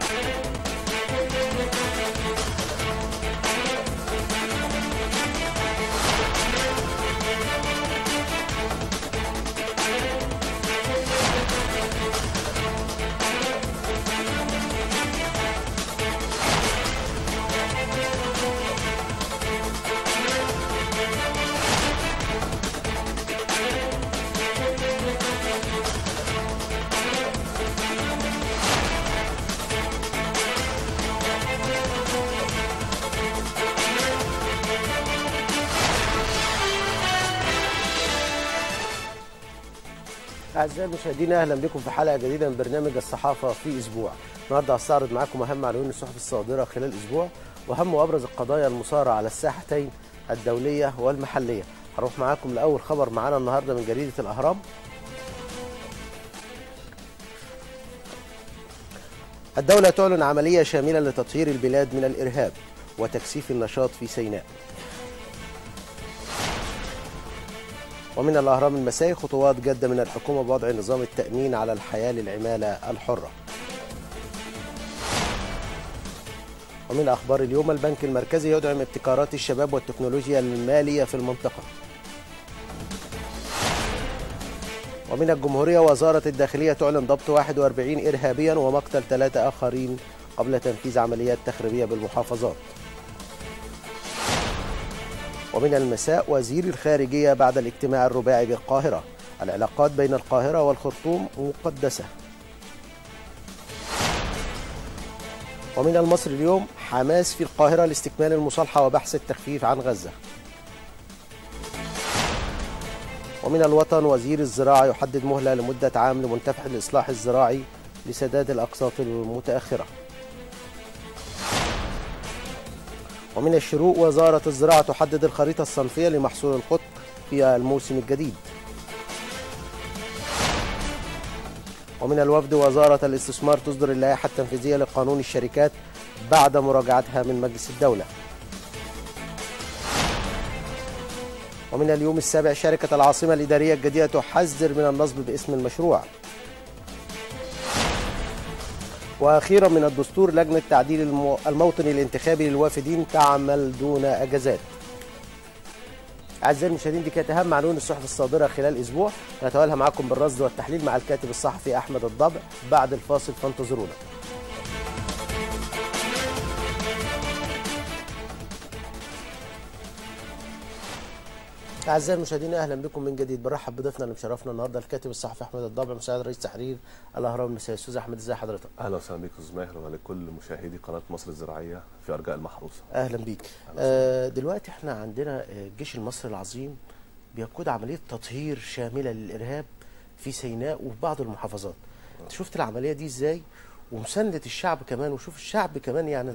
أعزائي المشاهدين أهلا بكم في حلقة جديدة من برنامج الصحافة في أسبوع النهاردة هستعرض معاكم أهم عناوين الصحف الصادرة خلال أسبوع وأهم وأبرز القضايا المثارة على الساحتين الدولية والمحلية هروح معاكم لأول خبر معانا النهاردة من جريدة الأهرام الدولة تعلن عملية شاملة لتطهير البلاد من الإرهاب وتكثيف النشاط في سيناء ومن الأهرام المسائي خطوات جادة من الحكومة بوضع نظام التأمين على الحياة للعمالة الحرة ومن أخبار اليوم البنك المركزي يدعم ابتكارات الشباب والتكنولوجيا المالية في المنطقة ومن الجمهورية وزارة الداخلية تعلن ضبط 41 إرهابيا ومقتل ثلاثة آخرين قبل تنفيذ عمليات تخريبية بالمحافظات ومن المساء وزير الخارجية بعد الاجتماع الرباعي بالقاهرة العلاقات بين القاهرة والخرطوم مقدسة ومن المصري اليوم حماس في القاهرة لاستكمال المصالحة وبحث التخفيف عن غزة ومن الوطن وزير الزراعة يحدد مهلة لمدة عام لمنتفع الإصلاح الزراعي لسداد الأقساط المتأخرة ومن الشروق وزارة الزراعة تحدد الخريطة الصنفية لمحصول القطن في الموسم الجديد ومن الوفد وزارة الاستثمار تصدر اللائحة التنفيذية لقانون الشركات بعد مراجعتها من مجلس الدولة ومن اليوم السابع شركة العاصمة الإدارية الجديدة تحذر من النصب باسم المشروع واخيرا من الدستور لجنه تعديل الموطن الانتخابي للوافدين تعمل دون اجازات. اعزائي المشاهدين دي كانت اهم عناوين الصحف الصادره خلال اسبوع نتوالها معكم بالرصد والتحليل مع الكاتب الصحفي احمد الضبع بعد الفاصل فانتظرونا. اعزائي المشاهدين اهلا بكم من جديد برحب بضيفنا اللي مشرفنا النهارده الكاتب الصحفي احمد الضبع مساعد رئيس تحرير الاهرام المسائي استاذ احمد ازي حضرتك اهلا وسهلا بك استاذ ماهر ولكل مشاهدي قناه مصر الزراعيه في ارجاء المحروسه اهلا بيك آه دلوقتي احنا عندنا الجيش المصري العظيم بيقود عمليه تطهير شامله للارهاب في سيناء وفي بعض المحافظات انت شفت العمليه دي ازاي ومسانده الشعب كمان وشوف الشعب كمان يعني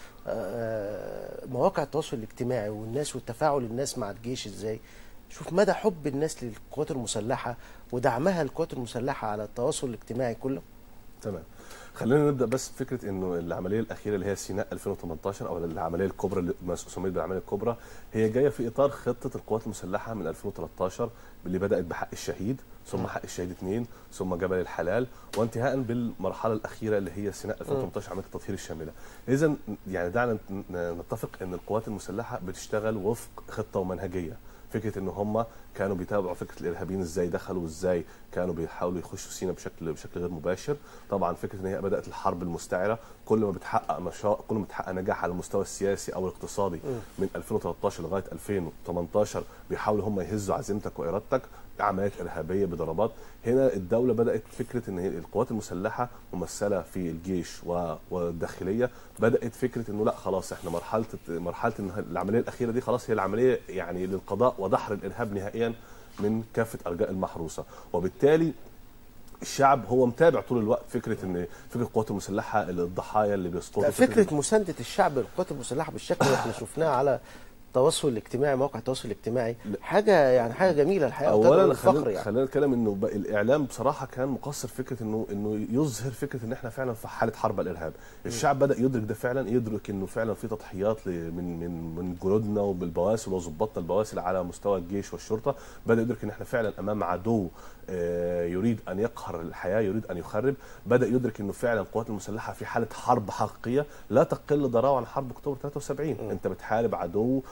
مواقع التواصل الاجتماعي والناس وتفاعل الناس مع الجيش ازاي شوف مدى حب الناس للقوات المسلحه ودعمها للقوات المسلحه على التواصل الاجتماعي كله تمام خلينا نبدا بس بفكره انه العمليه الاخيره اللي هي سيناء 2018 او العمليه الكبرى اللي سميت بالعمليه الكبرى هي جايه في اطار خطه القوات المسلحه من 2013 اللي بدات بحق الشهيد ثم حق الشهيد اثنين ثم جبل الحلال وانتهاء بالمرحله الاخيره اللي هي سيناء 2018 عمليه التطهير الشامله. اذا يعني دعنا نتفق ان القوات المسلحه بتشتغل وفق خطه ومنهجيه. فكره ان هم كانوا بيتابعوا فكره الارهابيين ازاي دخلوا ازاي كانوا بيحاولوا يخشوا سينا بشكل بشكل غير مباشر طبعا فكره ان هي بدات الحرب المستعره كل ما بتحقق نشاط كل ما بتحقق نجاح على المستوى السياسي او الاقتصادي من 2013 لغايه 2018 بيحاولوا هم يهزوا عزيمتك وارادتك عمليات ارهابيه بضربات هنا الدوله بدات فكره ان القوات المسلحه ممثله في الجيش والداخليه بدات فكره انه لا خلاص احنا مرحله مرحله العمليه الاخيره دي خلاص هي العمليه يعني للقضاء ودحر الارهاب نهائيا من كافه ارجاء المحروسه وبالتالي الشعب هو متابع طول الوقت فكره ان فكره القوات المسلحه الضحايا اللي بيسقطوا فكره, فكرة مسانده الشعب للقوات المسلحه بالشكل اللي احنا شفناه على التواصل الاجتماعي مواقع التواصل الاجتماعي لا. حاجه يعني حاجه جميله الحقيقه اولا وتدعو للفخر خلينا يعني خلينا نتكلم انه ب- الاعلام بصراحه كان مقصر فكره انه انه يظهر فكره ان احنا فعلا في حاله حرب على الارهاب الشعب بدا يدرك ده فعلا يدرك انه فعلا في تضحيات ل- من من من جنودنا وبالبواسل وظباطنا البواسل على مستوى الجيش والشرطه بدا يدرك ان احنا فعلا امام عدو آه، يريد ان يقهر الحياه يريد ان يخرب بدا يدرك انه فعلا القوات المسلحه في حاله حرب حقيقيه لا تقل ضراوه عن حرب اكتوبر 73 انت بتحارب عدو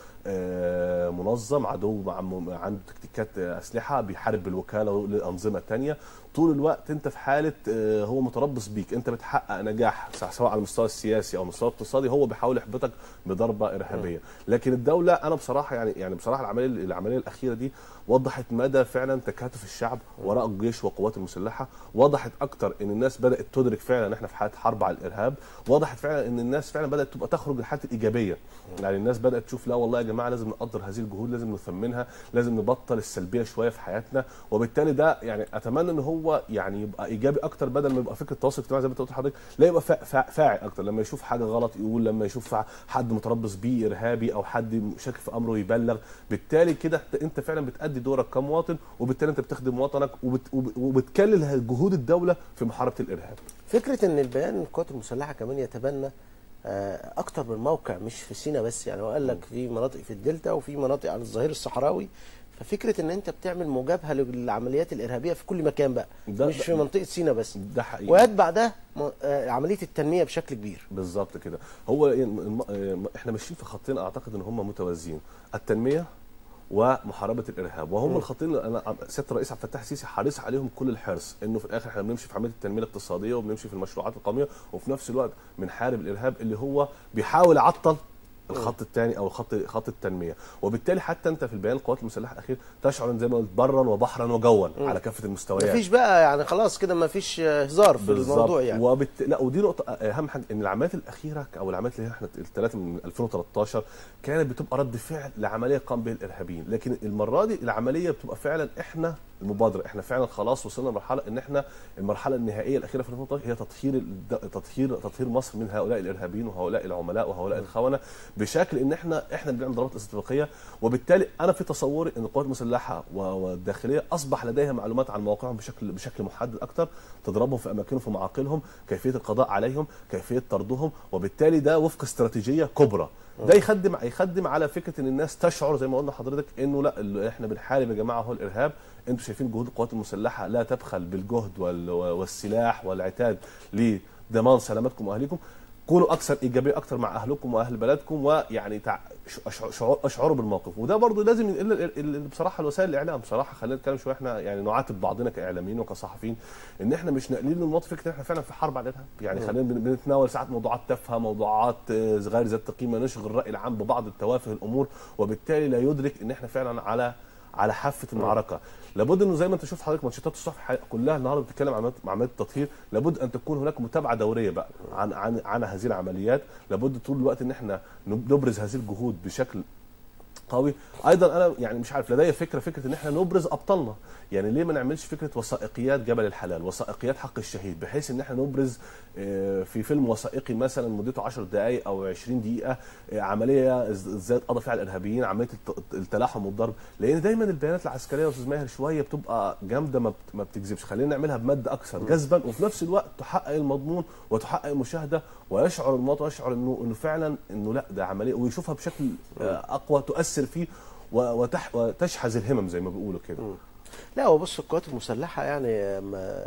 آه، منظم عدو مع م- عنده تكتيكات آه، اسلحه بيحارب بالوكاله لانظمه تانية طول الوقت انت في حاله آه، هو متربص بيك انت بتحقق نجاح سواء على المستوى السياسي او المستوى الاقتصادي هو بيحاول يحبطك بضربه ارهابيه لكن الدوله انا بصراحه يعني يعني بصراحه العمليه العمليه الاخيره دي وضحت مدى فعلا تكاتف الشعب وراء الجيش والقوات المسلحه وضحت اكتر ان الناس بدات تدرك فعلا ان احنا في حاله حرب على الارهاب وضحت فعلا ان الناس فعلا بدات تبقى تخرج لحاله الايجابيه يعني الناس بدات تشوف لا والله يا جماعه لازم نقدر هذه الجهود لازم نثمنها لازم نبطل السلبيه شويه في حياتنا وبالتالي ده يعني اتمنى ان هو يعني يبقى ايجابي اكتر بدل ما يبقى فكره التواصل الاجتماعي زي ما انت قلت لحضرتك لا يبقى فا- فا- فاعل اكتر لما يشوف حاجه غلط يقول لما يشوف حد متربص بيه ارهابي او حد شاكك في امره يبلغ بالتالي كده انت فعلا بتادي دورك كمواطن وبالتالي انت بتخدم وطنك وبت وب- وبتكلل جهود الدوله في محاربه الارهاب فكره ان البيان القوات المسلحه كمان يتبنى آه، اكتر من موقع مش في سينا بس يعني هو قال لك في مناطق في الدلتا وفي مناطق على الظهير الصحراوي ففكره ان انت بتعمل مجابهه للعمليات الارهابيه في كل مكان بقى ده- مش ده- في منطقه سينا بس ده حقيقي ويتبع ده م- آه، عمليه التنميه بشكل كبير بالظبط كده هو الم- الم- احنا ماشيين في خطين اعتقد ان هم متوازيين التنميه ومحاربه الارهاب وهم الخطين اللي انا سياده الرئيس عبد الفتاح السيسي حريص عليهم كل الحرص انه في الاخر احنا بنمشي في عمليه التنميه الاقتصاديه وبنمشي في المشروعات القوميه وفي نفس الوقت بنحارب الارهاب اللي هو بيحاول يعطل الخط الثاني او خط خط التنميه وبالتالي حتى انت في البيان القوات المسلحه الاخير تشعر ان زي ما قلت برا وبحرا وجوا على كافه المستويات مفيش بقى يعني خلاص كده مفيش آه، هزار في بالظبط. الموضوع يعني وبت... لا ودي نقطه اهم حاجه ان العمليات الاخيره او العمليات اللي هي احنا الثلاثه من 2013 كانت بتبقى رد فعل لعمليه قام بها الارهابيين لكن المره دي العمليه بتبقى فعلا احنا المبادره احنا فعلا خلاص وصلنا لمرحله ان احنا المرحله النهائيه الاخيره في 2013 هي تطهير الد- تطهير تطهير مصر من هؤلاء الارهابيين وهؤلاء العملاء وهؤلاء الخونه بشكل ان احنا احنا اللي بنعمل ضربات استباقيه وبالتالي انا في تصوري ان القوات المسلحه و- والداخليه اصبح لديها معلومات عن مواقعهم بشكل بشكل محدد اكتر تضربهم في اماكنهم في معاقلهم كيفيه القضاء عليهم كيفيه طردهم وبالتالي ده وفق استراتيجيه كبرى ده يخدم يخدم على فكره ان الناس تشعر زي ما قلنا لحضرتك انه لا اللي احنا بنحارب يا جماعه هو الارهاب انتوا شايفين جهود القوات المسلحه لا تبخل بالجهد وال- والسلاح والعتاد لضمان سلامتكم واهليكم كونوا اكثر ايجابيه اكثر مع اهلكم واهل بلدكم ويعني تع... أشع- شعور- اشعروا بالموقف وده برضو لازم ال- ال- ال- بصراحه الوسائل الاعلام بصراحه خلينا نتكلم شويه احنا يعني نعاتب بعضنا كاعلاميين وكصحفيين ان احنا مش ناقلين للمواطن فكره ان احنا فعلا في حرب على الارهاب يعني خلينا بن- بنتناول ساعات موضوعات تافهه موضوعات آه، غير ذات قيمه نشغل الراي العام ببعض التوافه الامور وبالتالي لا يدرك ان احنا فعلا على على حافه المعركه لابد انه زي ما انت شفت حضرتك ماتشات الصبح كلها النهارده بتتكلم عن عمليات- عمليات التطهير لابد ان تكون هناك متابعه دوريه بقى عن عن عن هذه العمليات لابد طول الوقت ان احنا نبرز هذه الجهود بشكل قوي ايضا انا يعني مش عارف لدي فكره فكره ان احنا نبرز ابطالنا يعني ليه ما نعملش فكره وثائقيات جبل الحلال وثائقيات حق الشهيد بحيث ان احنا نبرز آه، في فيلم وثائقي مثلا مدته 10 دقائق او 20 دقيقه آه، عمليه إز- ازاي قضى فيها على الارهابيين عمليه الت- التلاحم والضرب لان دايما البيانات العسكريه يا استاذ ماهر شويه بتبقى جامده ما بت- ما بتكذبش خلينا نعملها بماده اكثر جذبا وفي نفس الوقت تحقق المضمون وتحقق المشاهده ويشعر المواطن يشعر انه انه فعلا انه لا ده عمليه ويشوفها بشكل آه، اقوى تؤثر فيه و- وتح وتشحذ الهمم زي ما بيقولوا كده لا هو بص القوات المسلحه يعني ما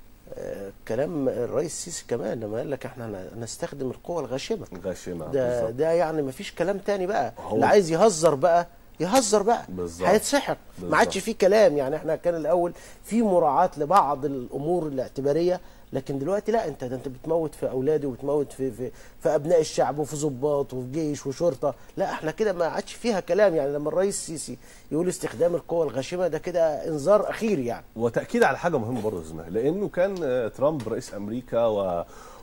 آه، كلام الرئيس السيسي كمان لما قال لك احنا هن- هنستخدم القوه الغاشمه غاشمه ده بالظبط. ده يعني ما فيش كلام تاني بقى هو- اللي عايز يهزر بقى يهزر بقى بالظبط. هيتسحق ما عادش بالظبط. فيه كلام يعني احنا كان الاول في مراعاه لبعض الامور الاعتباريه لكن دلوقتي لا انت ده انت بتموت في اولادي وبتموت في في في ابناء الشعب وفي ضباط وفي جيش وشرطه لا احنا كده ما عادش فيها كلام يعني لما الرئيس السيسي يقول استخدام القوه الغاشمه ده كده انذار اخير يعني وتاكيد على حاجه مهمه برضه يا زميلي لانه كان آه، ترامب رئيس امريكا و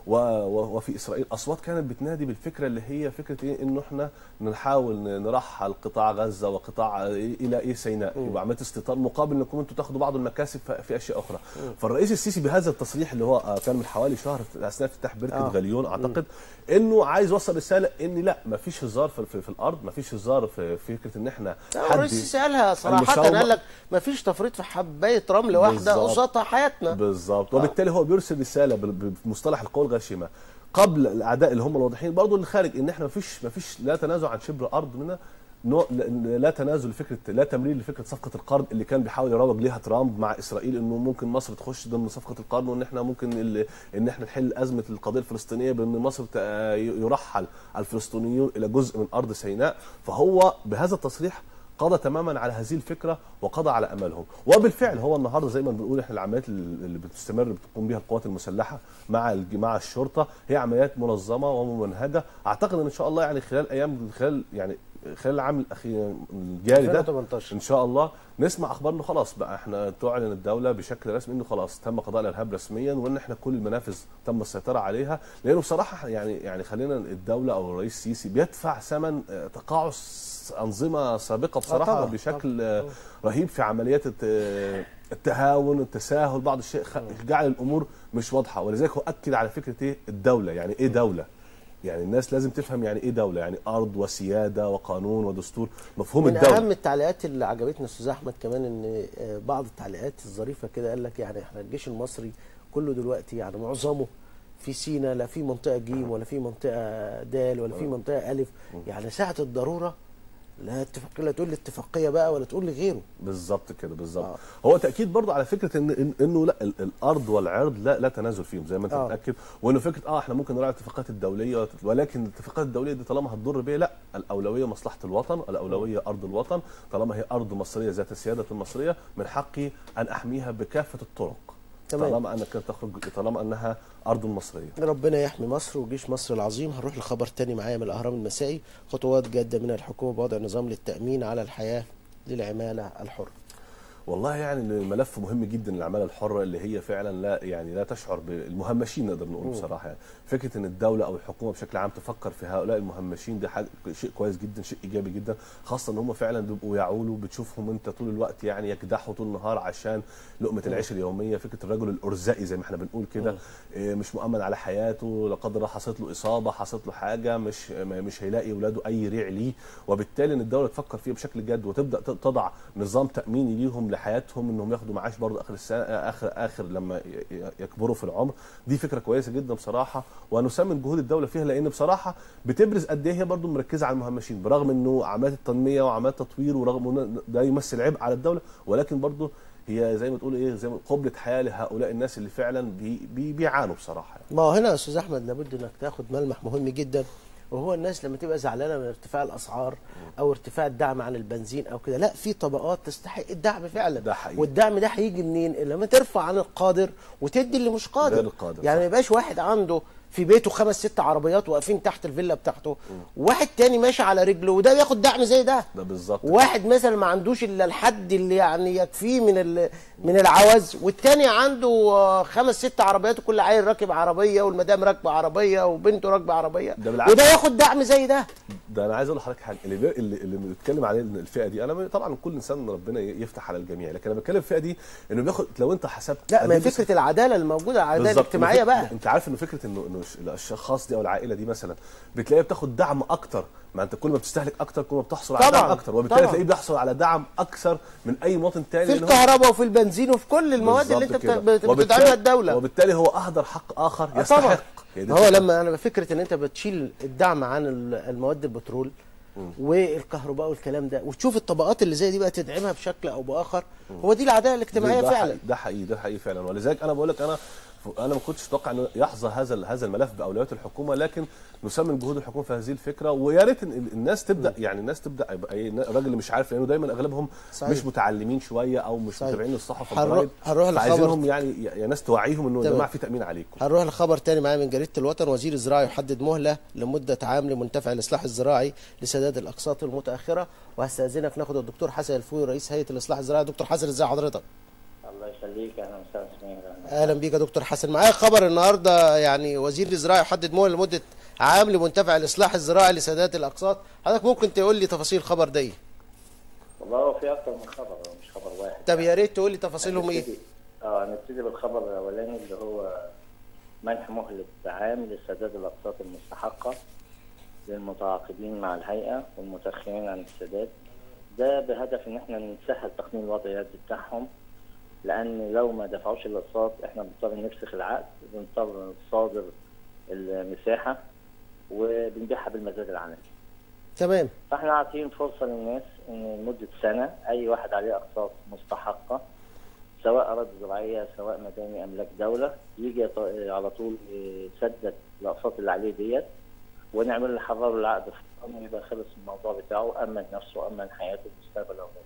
و- و- وفي اسرائيل اصوات كانت بتنادي بالفكره اللي هي فكره ايه انه احنا نحاول ن- نرحل قطاع غزه وقطاع إيه الى ايه سيناء يبقى عمليه استيطان مقابل انكم انتم تاخذوا بعض المكاسب ف- في اشياء اخرى فالرئيس السيسي بهذا التصريح اللي هو آه، كان من حوالي شهر اثناء افتتاح بركه آه. غليون اعتقد انه عايز يوصل رساله ان لا ما فيش هزار في, في, في الارض ما فيش هزار في في فكره ان احنا لا، الرئيس سالها صراحه المساومة- قال لك ما فيش تفريط في حبايه رمل واحده بالظبط. قصادها حياتنا بالظبط وبالتالي هو بيرسل رساله بال- بمصطلح القوى الغاشمه قبل الاعداء اللي هم الواضحين برضه اللي خارج ان احنا مفيش مفيش لا تنازع عن شبر ارض منا نوع لا لا تنازل لفكره لا تمرير لفكره صفقه القرض اللي كان بيحاول يروج ليها ترامب مع اسرائيل انه ممكن مصر تخش ضمن صفقه القرض وان احنا ممكن ال- ان احنا نحل ازمه القضيه الفلسطينيه بان مصر ت- يرحل الفلسطينيون الى جزء من ارض سيناء فهو بهذا التصريح قضى تماما على هذه الفكره وقضى على املهم وبالفعل هو النهارده زي ما بنقول احنا العمليات اللي بتستمر بتقوم بها القوات المسلحه مع الج- مع الشرطه هي عمليات منظمه وممنهجه اعتقد ان ان شاء الله يعني خلال ايام خلال يعني خلال العام الاخير الجاري ده 2018 ان شاء الله نسمع اخبار انه خلاص بقى احنا تعلن الدوله بشكل رسمي انه خلاص تم قضاء الارهاب رسميا وان احنا كل المنافذ تم السيطره عليها لانه بصراحه يعني يعني خلينا الدوله او الرئيس السيسي بيدفع ثمن آه، تقاعس انظمه سابقه بصراحه طبعاً، بشكل آه، رهيب في عمليات الت- التهاون التساهل بعض الشيء خ- جعل الامور مش واضحه ولذلك هو اكد على فكره ايه الدوله يعني ايه دوله يعني الناس لازم تفهم يعني ايه دوله يعني ارض وسياده وقانون ودستور مفهوم من الدوله اهم التعليقات اللي عجبتنا استاذ احمد كمان ان آه، بعض التعليقات الظريفه كده قال لك يعني احنا الجيش المصري كله دلوقتي يعني معظمه في سينا لا في منطقه جيم ولا في منطقه دال ولا في منطقه الف يعني ساعه الضروره لا اتفاقيه لا تقول لي اتفاقيه بقى ولا تقول لي غيره بالظبط كده بالظبط آه. هو تاكيد برضه على فكره ان إن انه لا ال- الارض والعرض لا لا تنازل فيهم زي ما انت آه. متاكد وانه فكره اه احنا ممكن نراعي الاتفاقات الدوليه ولكن الاتفاقات الدوليه دي طالما هتضر بيا لا الاولويه مصلحه الوطن الاولويه ارض الوطن طالما هي ارض مصريه ذات السياده المصريه من حقي ان احميها بكافه الطرق تمام. طالما انك تخرج طالما انها ارض مصريه ربنا يحمي مصر وجيش مصر العظيم هنروح لخبر تاني معايا من الاهرام المسائي خطوات جاده من الحكومه بوضع نظام للتامين على الحياه للعماله الحره والله يعني إن الملف مهم جدا العماله الحره اللي هي فعلا لا يعني لا تشعر بالمهمشين نقدر نقول بصراحه يعني فكره ان الدوله او الحكومه بشكل عام تفكر في هؤلاء المهمشين ده حاجه شيء كويس جدا شيء ايجابي جدا خاصه ان هم فعلا بيبقوا يعولوا بتشوفهم انت طول الوقت يعني يكدحوا طول النهار عشان لقمه العيش اليوميه فكره الرجل الارزاقي زي ما احنا بنقول كده إيه، مش مؤمن على حياته لا قدر الله حصلت له اصابه حصلت له حاجه مش ما- مش هيلاقي اولاده اي ريع ليه وبالتالي ان الدوله تفكر فيه بشكل جد وتبدا ت- تضع نظام تاميني ليهم لحياتهم انهم ياخدوا معاش برضه اخر السنه اخر اخر لما ي- ي- يكبروا في العمر دي فكره كويسه جدا بصراحه ونسمن جهود الدوله فيها لان بصراحه بتبرز قد ايه هي برضه مركزه على المهمشين برغم انه عمليات التنميه وعمليات تطوير ورغم ان ده يمثل عبء على الدوله ولكن برضه هي زي ما تقول ايه زي ما قبله حياه لهؤلاء الناس اللي فعلا بي بي بيعانوا بصراحه يعني. ما هو هنا يا استاذ احمد لابد انك تاخد ملمح مهم جدا وهو الناس لما تبقى زعلانه من ارتفاع الاسعار او ارتفاع الدعم عن البنزين او كده لا في طبقات تستحق الدعم فعلا ده حقيقي. والدعم ده هيجي منين لما ترفع عن القادر وتدي اللي مش قادر غير القادر، يعني صح. ما يبقاش واحد عنده في بيته خمس ست عربيات واقفين تحت الفيلا بتاعته واحد تاني ماشي على رجله وده بياخد دعم زي ده ده بالظبط واحد مثلا ما عندوش الا الحد اللي يعني يكفيه من ال- من العوز والتاني عنده آه، خمس ست عربيات وكل عيل راكب عربيه والمدام راكبه عربيه وبنته راكبه عربيه ده بالعكس. وده ياخد دعم زي ده ده انا عايز اقول لحضرتك حاجه اللي بي... اللي, اللي بنتكلم عليه إن الفئه دي انا طبعا كل انسان ربنا يفتح على الجميع لكن انا بتكلم في الفئه دي انه بياخد لو انت حسبت لا ما هي قد إيه فكره العداله الموجوده العداله بالظبط. الاجتماعيه وفك- بقى انت عارف انه فكره انه انه الش- الاشخاص دي او العائله دي مثلا بتلاقيها بتاخد دعم اكتر ما انت كل ما بتستهلك اكتر كل ما بتحصل على طبعاً. دعم اكتر وبالتالي طبعاً. تلاقيه بيحصل على دعم اكثر من اي مواطن تاني في لأن هو- الكهرباء وفي البنزين وفي كل المواد اللي انت بالظبط كده. بت- بت- وبالتالي- بتدعمها الدوله وبالتالي هو اهدر حق اخر آه يستحق طبعا هي دي ما هو الفكرة. لما انا فكره ان انت بتشيل الدعم عن ال- المواد البترول والكهرباء والكلام ده وتشوف الطبقات اللي زي دي بقى تدعمها بشكل او باخر هو دي العداله الاجتماعيه ده فعلا حقيقي ده حقيقي ده حقيقي فعلا ولذلك انا بقول لك انا انا ما كنتش اتوقع انه يحظى هذا هذا الملف باولويات الحكومه لكن نسمن جهود الحكومه في هذه الفكره ويا ريت إن الناس تبدا يعني الناس تبدا يبقى ايه الراجل اللي مش عارف لانه دايما اغلبهم صحيح. مش متعلمين شويه او مش صحيح. متابعين الصحف هنروح- والجرايد هنروح لخبر- فعايزينهم يعني يا ناس توعيهم انه يا تمام. جماعه في تامين عليكم هنروح لخبر تاني معايا من جريده الوطن وزير الزراعه يحدد مهله لمده عام لمنتفع الاصلاح الزراعي لسداد الاقساط المتاخره وهستاذنك ناخد الدكتور حسن الفوي رئيس هيئه الاصلاح الزراعي دكتور حسن ازي حضرتك الله يخليك اهلا وسهلا سمير اهلا بيك يا دكتور حسن معايا خبر النهارده يعني وزير الزراعه يحدد مهله لمده عام لمنتفع الاصلاح الزراعي لسداد الاقساط حضرتك ممكن تقول لي تفاصيل الخبر ده ايه والله هو في اكتر من خبر هو مش خبر واحد طب يا ريت تقول لي تفاصيلهم ايه نبتدي- اه نبتدي بالخبر الاولاني اللي هو منح مهله عام لسداد الاقساط المستحقه للمتعاقدين مع الهيئه والمتاخرين عن السداد ده بهدف ان احنا نسهل تقنين الوضع اليدي بتاعهم لان لو ما دفعوش الاقساط احنا بنضطر نفسخ العقد بنضطر نصادر المساحه وبنبيعها بالمزاد العالمي تمام فاحنا عاطين فرصه للناس ان لمده سنه اي واحد عليه اقساط مستحقه سواء اراضي زراعيه سواء مباني املاك دوله يجي يط- على طول يسدد الاقساط اللي عليه ديت ونعمل له حرار العقد في القانون يبقى خلص الموضوع بتاعه امن نفسه امن حياته مستقبل اولاده.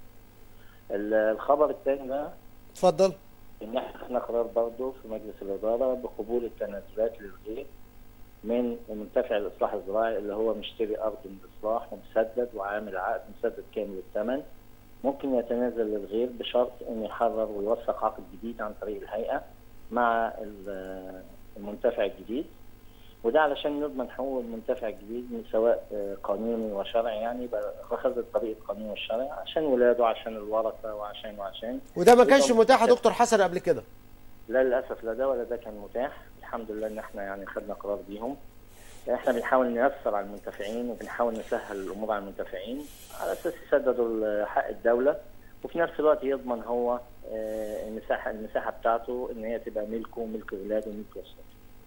ال- الخبر الثاني بقى اتفضل ان احنا خدنا قرار برضه في مجلس الاداره بقبول التنازلات للغير من منتفع الاصلاح الزراعي اللي هو مشتري ارض من الاصلاح ومسدد وعامل عقد مسدد كامل الثمن ممكن يتنازل للغير بشرط انه يحرر ويوثق عقد جديد عن طريق الهيئه مع ال- المنتفع الجديد وده علشان نضمن حقوق المنتفع الجديد سواء آه، قانوني وشرعي يعني يبقى واخد الطريق القانوني والشرعي عشان ولاده عشان الورثه وعشان وعشان وده ما كانش متاح يا دكتور حسن قبل كده لا للاسف لا ده ولا ده كان متاح الحمد لله ان احنا يعني خدنا قرار بيهم احنا بنحاول نيسر على المنتفعين وبنحاول نسهل الامور على المنتفعين على اساس يسددوا حق الدوله وفي نفس الوقت يضمن هو آه، المساحه المساحه بتاعته ان هي تبقى ملكه وملك اولاده وملك اسرته.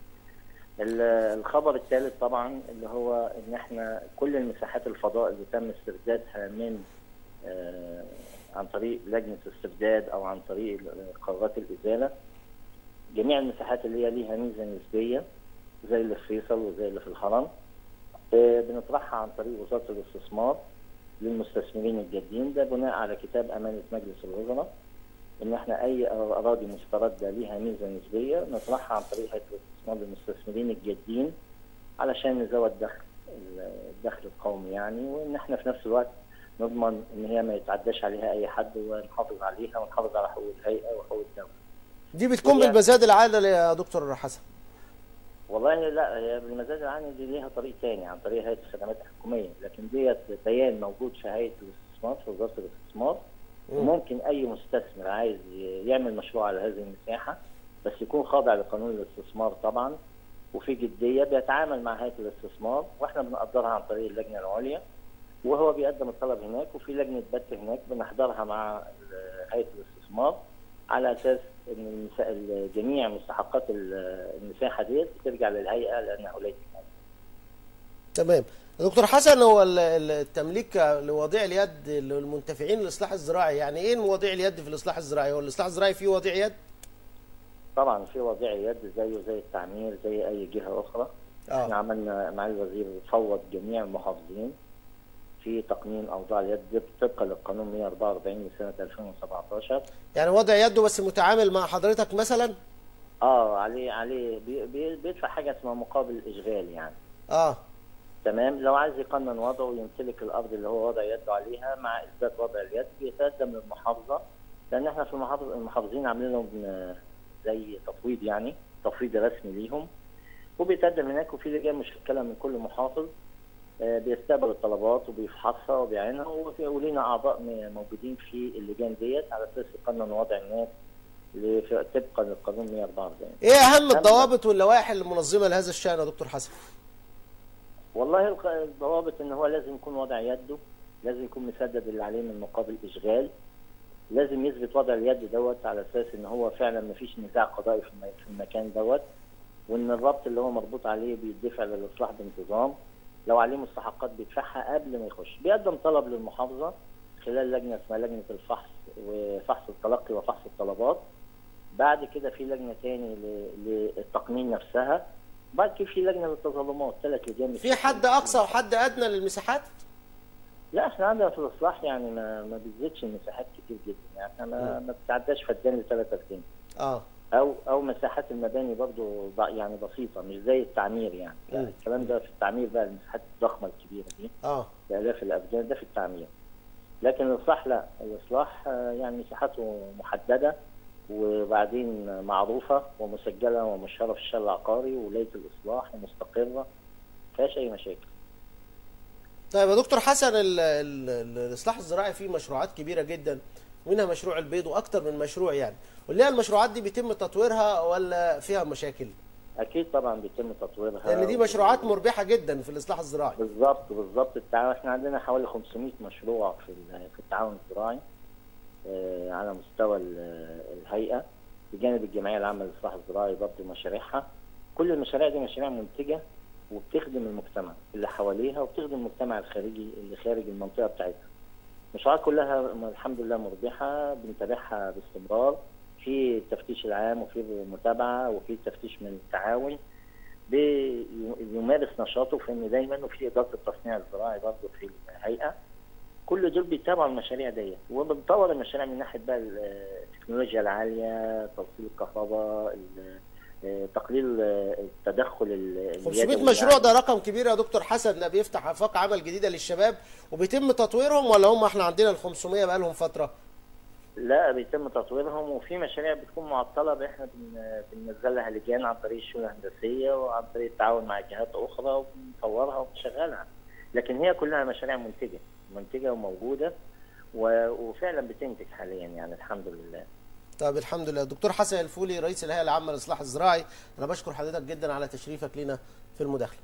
ال- الخبر الثالث طبعا اللي هو ان احنا كل المساحات الفضاء اللي تم استردادها من آه، عن طريق لجنه استرداد او عن طريق قرارات الازاله جميع المساحات اللي هي ليها ميزه نسبيه زي اللي في فيصل وزي اللي في الهرم آه، بنطرحها عن طريق وزاره الاستثمار للمستثمرين الجادين ده بناء على كتاب امانه مجلس الوزراء ان احنا اي اراضي مسترده ليها ميزه نسبيه نطرحها عن طريق هيئه الاستثمار للمستثمرين الجادين علشان نزود دخل الدخل القومي يعني وان احنا في نفس الوقت نضمن ان هي ما يتعداش عليها اي حد ونحافظ عليها ونحافظ على حقوق الهيئه وحقوق الدوله. دي بتكون وهي- بالمزاد العادل يا دكتور حسن والله لا هي بالمزاد العام دي ليها طريق تاني عن طريق هيئه الخدمات الحكوميه لكن ديت بيان موجود في هيئه الاستثمار في وزاره الاستثمار وممكن اي مستثمر عايز ي- يعمل مشروع على هذه المساحه بس يكون خاضع لقانون الاستثمار طبعا وفي جديه بيتعامل مع هيئه الاستثمار واحنا بنقدرها عن طريق اللجنه العليا وهو بيقدم الطلب هناك وفي لجنه بت هناك بنحضرها مع ال- هيئه الاستثمار على اساس ان المسا- ال- جميع مستحقات ال- المساحه ديت بترجع للهيئه لانها ولايه المال. تمام دكتور حسن هو ال- ال- التمليك لوضيع اليد للمنتفعين الاصلاح الزراعي يعني ايه وضيع اليد في الاصلاح الزراعي هو الاصلاح الزراعي فيه وضيع يد طبعا في وضيع يد زيه زي التعمير زي اي جهه اخرى احنا اه عملنا مع الوزير فوض جميع المحافظين في تقنين اوضاع اليد طبقا للقانون 144 لسنه 2017 يعني وضع يده بس متعامل مع حضرتك مثلا اه عليه عليه بي- بي- بيدفع حاجه اسمها مقابل اشغال يعني اه تمام لو عايز يقنن وضعه ويمتلك الارض اللي هو وضع يده عليها مع اثبات وضع اليد بيتقدم للمحافظه لان احنا في المحافظ المحافظين عاملين لهم آه، زي تفويض يعني تفويض رسمي ليهم وبيتقدم هناك وفي لجان مشكله من كل محافظ آه، بيستقبل الطلبات وبيفحصها وبيعينها وفي- ولينا اعضاء م- موجودين في اللجان ديت على اساس يقنن وضع الناس لف- طبقا للقانون 144 ايه اهم الضوابط واللوائح المنظمه لهذا الشان يا دكتور حسن والله الق- الضوابط ان هو لازم يكون وضع يده لازم يكون مسدد اللي عليه من مقابل اشغال لازم يثبت وضع اليد دوت على اساس ان هو فعلا ما فيش نزاع قضائي في الم- في المكان دوت وان الربط اللي هو مربوط عليه بيدفع للاصلاح بانتظام لو عليه مستحقات بيدفعها قبل ما يخش بيقدم طلب للمحافظه خلال لجنه اسمها لجنه الفحص وفحص التلقي وفحص الطلبات بعد كده في لجنه تاني ل- للتقنين نفسها بعد كده في لجنه للتظلمات ثلاث لجان في حد اقصى وحد ادنى للمساحات لا احنا عندنا في الاصلاح يعني ما ما بتزيدش المساحات كتير جدا يعني احنا ما, ما بتعداش فدان ل 3 فدان اه او او مساحات المباني برضو ض- يعني بسيطه مش زي التعمير يعني لا مم. الكلام ده في التعمير بقى المساحات الضخمه الكبيره دي اه بالاف الابدان ده في التعمير لكن الاصلاح لا الاصلاح آه، يعني مساحته محدده وبعدين معروفه ومسجله ومشهوره في الشارع العقاري ولايه الاصلاح ومستقره فيهاش اي مشاكل طيب يا دكتور حسن ال- ال- ال- الاصلاح الزراعي فيه مشروعات كبيره جدا منها مشروع البيض واكتر من مشروع يعني واللي هي المشروعات دي بيتم تطويرها ولا فيها مشاكل اكيد طبعا بيتم تطويرها لان دي مشروعات مربحه جدا في الاصلاح الزراعي بالظبط بالظبط التعاون احنا عندنا حوالي 500 مشروع في ال- في التعاون الزراعي آه، على مستوى ال- الهيئه بجانب الجمعيه العامه للاصلاح الزراعي برضه مشاريعها كل المشاريع دي مشاريع منتجه وبتخدم المجتمع اللي حواليها وبتخدم المجتمع الخارجي اللي خارج المنطقه بتاعتها المشروعات كلها م- الحمد لله مربحه بنتابعها باستمرار في التفتيش العام وفي المتابعه وفي التفتيش من التعاون بي- يمارس نشاطه في ان دايما وفي اداره التصنيع الزراعي برضه في الهيئه كل دول بيتابعوا المشاريع ديت وبنطور المشاريع من ناحيه بقى التكنولوجيا العاليه توصيل الكهرباء ال- آه، تقليل آه، التدخل ال- 500 اليدوي مشروع يعني. ده رقم كبير يا دكتور حسن ده بيفتح افاق عمل جديده للشباب وبيتم تطويرهم ولا هم احنا عندنا ال 500 بقى لهم فتره لا بيتم تطويرهم وفي مشاريع بتكون معطله احنا بن- بننزل لها لجان عن طريق الشؤون الهندسيه وعن طريق التعاون مع جهات اخرى وبنطورها وبنشغلها لكن هي كلها مشاريع منتجه منتجه وموجوده و- وفعلا بتنتج حاليا يعني الحمد لله طب الحمد لله دكتور حسن الفولي رئيس الهيئه العامه للاصلاح الزراعي انا بشكر حضرتك جدا على تشريفك لنا في المداخله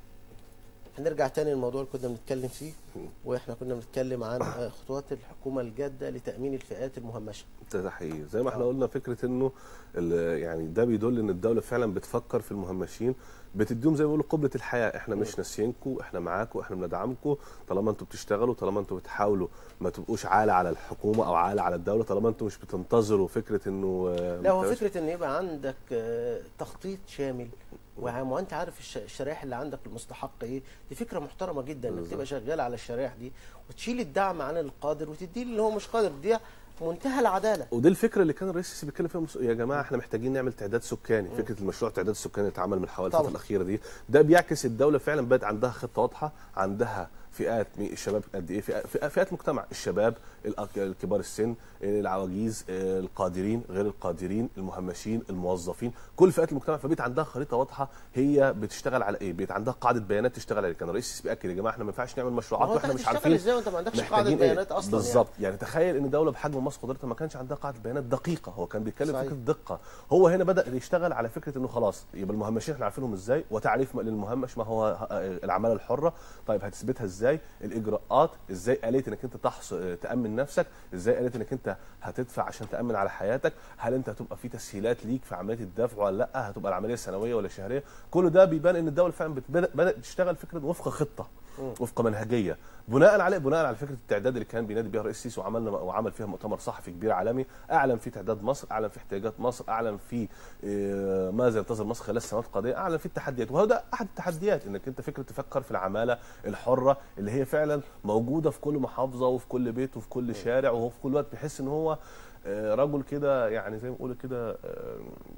هنرجع تاني للموضوع اللي كنا بنتكلم فيه واحنا كنا بنتكلم عن آه، خطوات الحكومه الجاده لتامين الفئات المهمشه ده حقيقي زي ما احنا قلنا فكره انه ال- يعني ده بيدل ان الدوله فعلا بتفكر في المهمشين بتديهم زي ما بيقولوا قبله الحياه احنا مش ناسيينكم احنا معاكم احنا بندعمكم طالما انتوا بتشتغلوا طالما انتوا بتحاولوا ما تبقوش عالة على الحكومه او عالة على الدوله طالما انتوا مش بتنتظروا فكره انه آه، لا هو ما فكره ان يبقى عندك آه، تخطيط شامل وعام وانت عارف الش- الشرائح اللي عندك المستحق ايه دي فكره محترمه جدا انك بالظبط. تبقى شغال على الشرائح دي وتشيل الدعم عن القادر وتديه اللي هو مش قادر دي منتهى العداله ودي الفكره اللي كان الرئيس السيسي بيتكلم فيها مس- يا جماعه احنا محتاجين نعمل تعداد سكاني فكره المشروع التعداد السكاني اللي اتعمل من حوالي الفتره طبعا. الاخيره دي ده بيعكس الدوله فعلا بقت عندها خطه واضحه عندها فئات مي- الشباب قد ايه فئات, فئات- فئات مجتمع الشباب الأك- الكبار السن العواجيز القادرين غير القادرين المهمشين الموظفين كل فئات المجتمع فبقت عندها خريطه واضحه هي بتشتغل على ايه بقت عندها قاعده بيانات تشتغل عليها كان الرئيس السيسي بياكد يا جماعه احنا ما ينفعش نعمل ما مشروعات هو واحنا انت مش هتشتغل عارفين ازاي وانت ما عندكش قاعده محتاجين بيانات إيه؟ اصلا بالظبط يعني تخيل ان دوله بحجم مصر قدرتها ما كانش عندها قاعده بيانات دقيقه هو كان بيتكلم صحيح. فكره دقه هو هنا بدا يشتغل على فكره انه خلاص يبقى المهمشين احنا عارفينهم ازاي وتعريف للمهمش ما هو ه- العماله الحره طيب هتثبتها ازاي الاجراءات ازاي اليه انك انت تحص تامن نفسك ازاي اليه انك انت هتدفع عشان تامن على حياتك هل انت هتبقى في تسهيلات ليك في عمليه الدفع ولا لا هتبقى العمليه سنويه ولا شهريه كل ده بيبان ان الدوله فعلا بت- بدأ- بدات تشتغل فكره وفق خطه وفق منهجيه بناء عليه بناء على فكره التعداد اللي كان بينادي بها الرئيس السيسي وعملنا وعمل فيها مؤتمر صحفي كبير عالمي اعلن في تعداد مصر اعلن في احتياجات مصر اعلن في آه، ماذا ينتظر مصر خلال السنوات القادمه اعلن في التحديات وهو ده احد التحديات انك انت فكره تفكر في العماله الحره اللي هي فعلا موجوده في كل محافظه وفي كل بيت وفي كل شارع وهو في كل وقت بيحس ان هو آه، رجل كده يعني زي ما بيقولوا كده آه،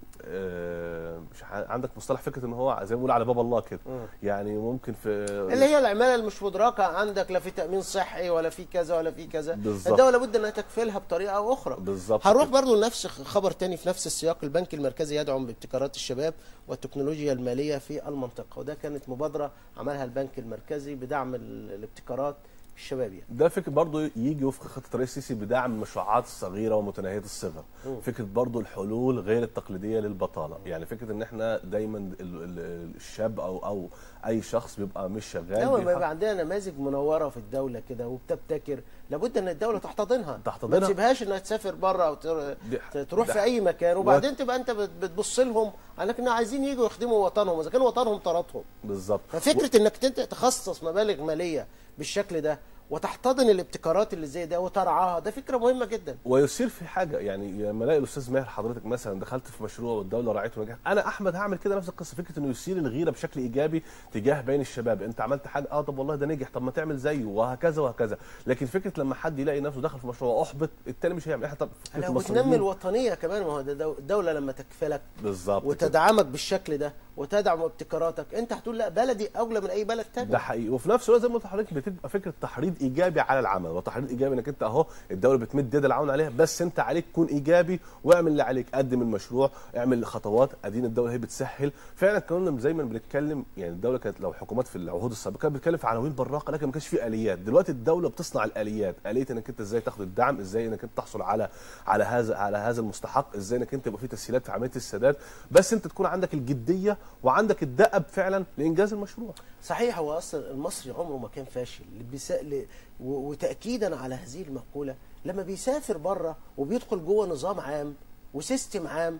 آه، مش ع- عندك مصطلح فكره ان هو زي ما بيقول على باب الله كده يعني ممكن في اللي هي العماله المش مدركه عندك لا في تامين صحي ولا في كذا ولا في كذا بالظبط. الدوله لابد انها تكفلها بطريقه او اخرى بالظبط هنروح كده. برضو لنفس خبر تاني في نفس السياق البنك المركزي يدعم بابتكارات الشباب والتكنولوجيا الماليه في المنطقه وده كانت مبادره عملها البنك المركزي بدعم ال- الابتكارات الشبابيه ده فكر برضه يجي وفق خطه الرئيس السيسي بدعم المشروعات الصغيره ومتناهيه الصغر فكره برضه الحلول غير التقليديه للبطاله يعني فكره ان احنا دايما ال- ال- الشاب او او اي شخص بيبقى مش شغال لا لما بيحقق- يبقى عندنا نماذج منوره في الدوله كده وبتبتكر لابد ان الدوله تحتضنها تحتضنها. ما تسيبهاش انها تسافر بره او تر- دي- ت- تروح ده- في اي مكان وبعدين تبقى انت بت- بتبص لهم على انهم عايزين يجوا يخدموا وطنهم اذا كان وطنهم طردهم بالظبط ففكره انك انت تخصص مبالغ ماليه بالشكل ده وتحتضن الابتكارات اللي زي ده وترعاها ده فكره مهمه جدا ويصير في حاجه يعني لما الاقي الاستاذ ماهر حضرتك مثلا دخلت في مشروع والدوله راعيته ونجح انا احمد هعمل كده نفس القصه فكره انه يثير الغيره بشكل ايجابي تجاه بين الشباب انت عملت حاجه اه طب والله ده نجح طب ما تعمل زيه وهكذا وهكذا لكن فكره لما حد يلاقي نفسه دخل في مشروع واحبط التاني مش هيعمل احنا طب فكرة لا المصريين- وتنمي الوطنيه كمان ما هو ده دو- الدوله لما تكفلك بالظبط كده. وتدعمك بالشكل ده وتدعم ابتكاراتك انت هتقول لا بلدي اولى من اي بلد تاني ده حقيقي وفي نفس الوقت زي ما قلت لحضرتك بتبقى فكره تحريض ايجابي على العمل وتحريض ايجابي انك انت اهو الدوله بتمد يد العون عليها بس انت عليك كون ايجابي واعمل اللي عليك قدم المشروع اعمل خطوات ادين الدوله هي بتسهل فعلا كنا زي ما بنتكلم يعني الدوله كانت لو حكومات في العهود السابقه كانت بتتكلم في عناوين براقه لكن ما كانش في اليات دلوقتي الدوله بتصنع الاليات اليه انك انت ازاي تاخد الدعم ازاي انك انت تحصل على على هذا على هذا المستحق ازاي انك انت يبقى في تسهيلات في عمليه السداد بس انت تكون عندك الجديه وعندك الدأب فعلا لانجاز المشروع صحيح هو اصلا المصري عمره ما كان فاشل اللي بيسا... ل... و... وتاكيدا على هذه المقوله لما بيسافر بره وبيدخل جوه نظام عام وسيستم عام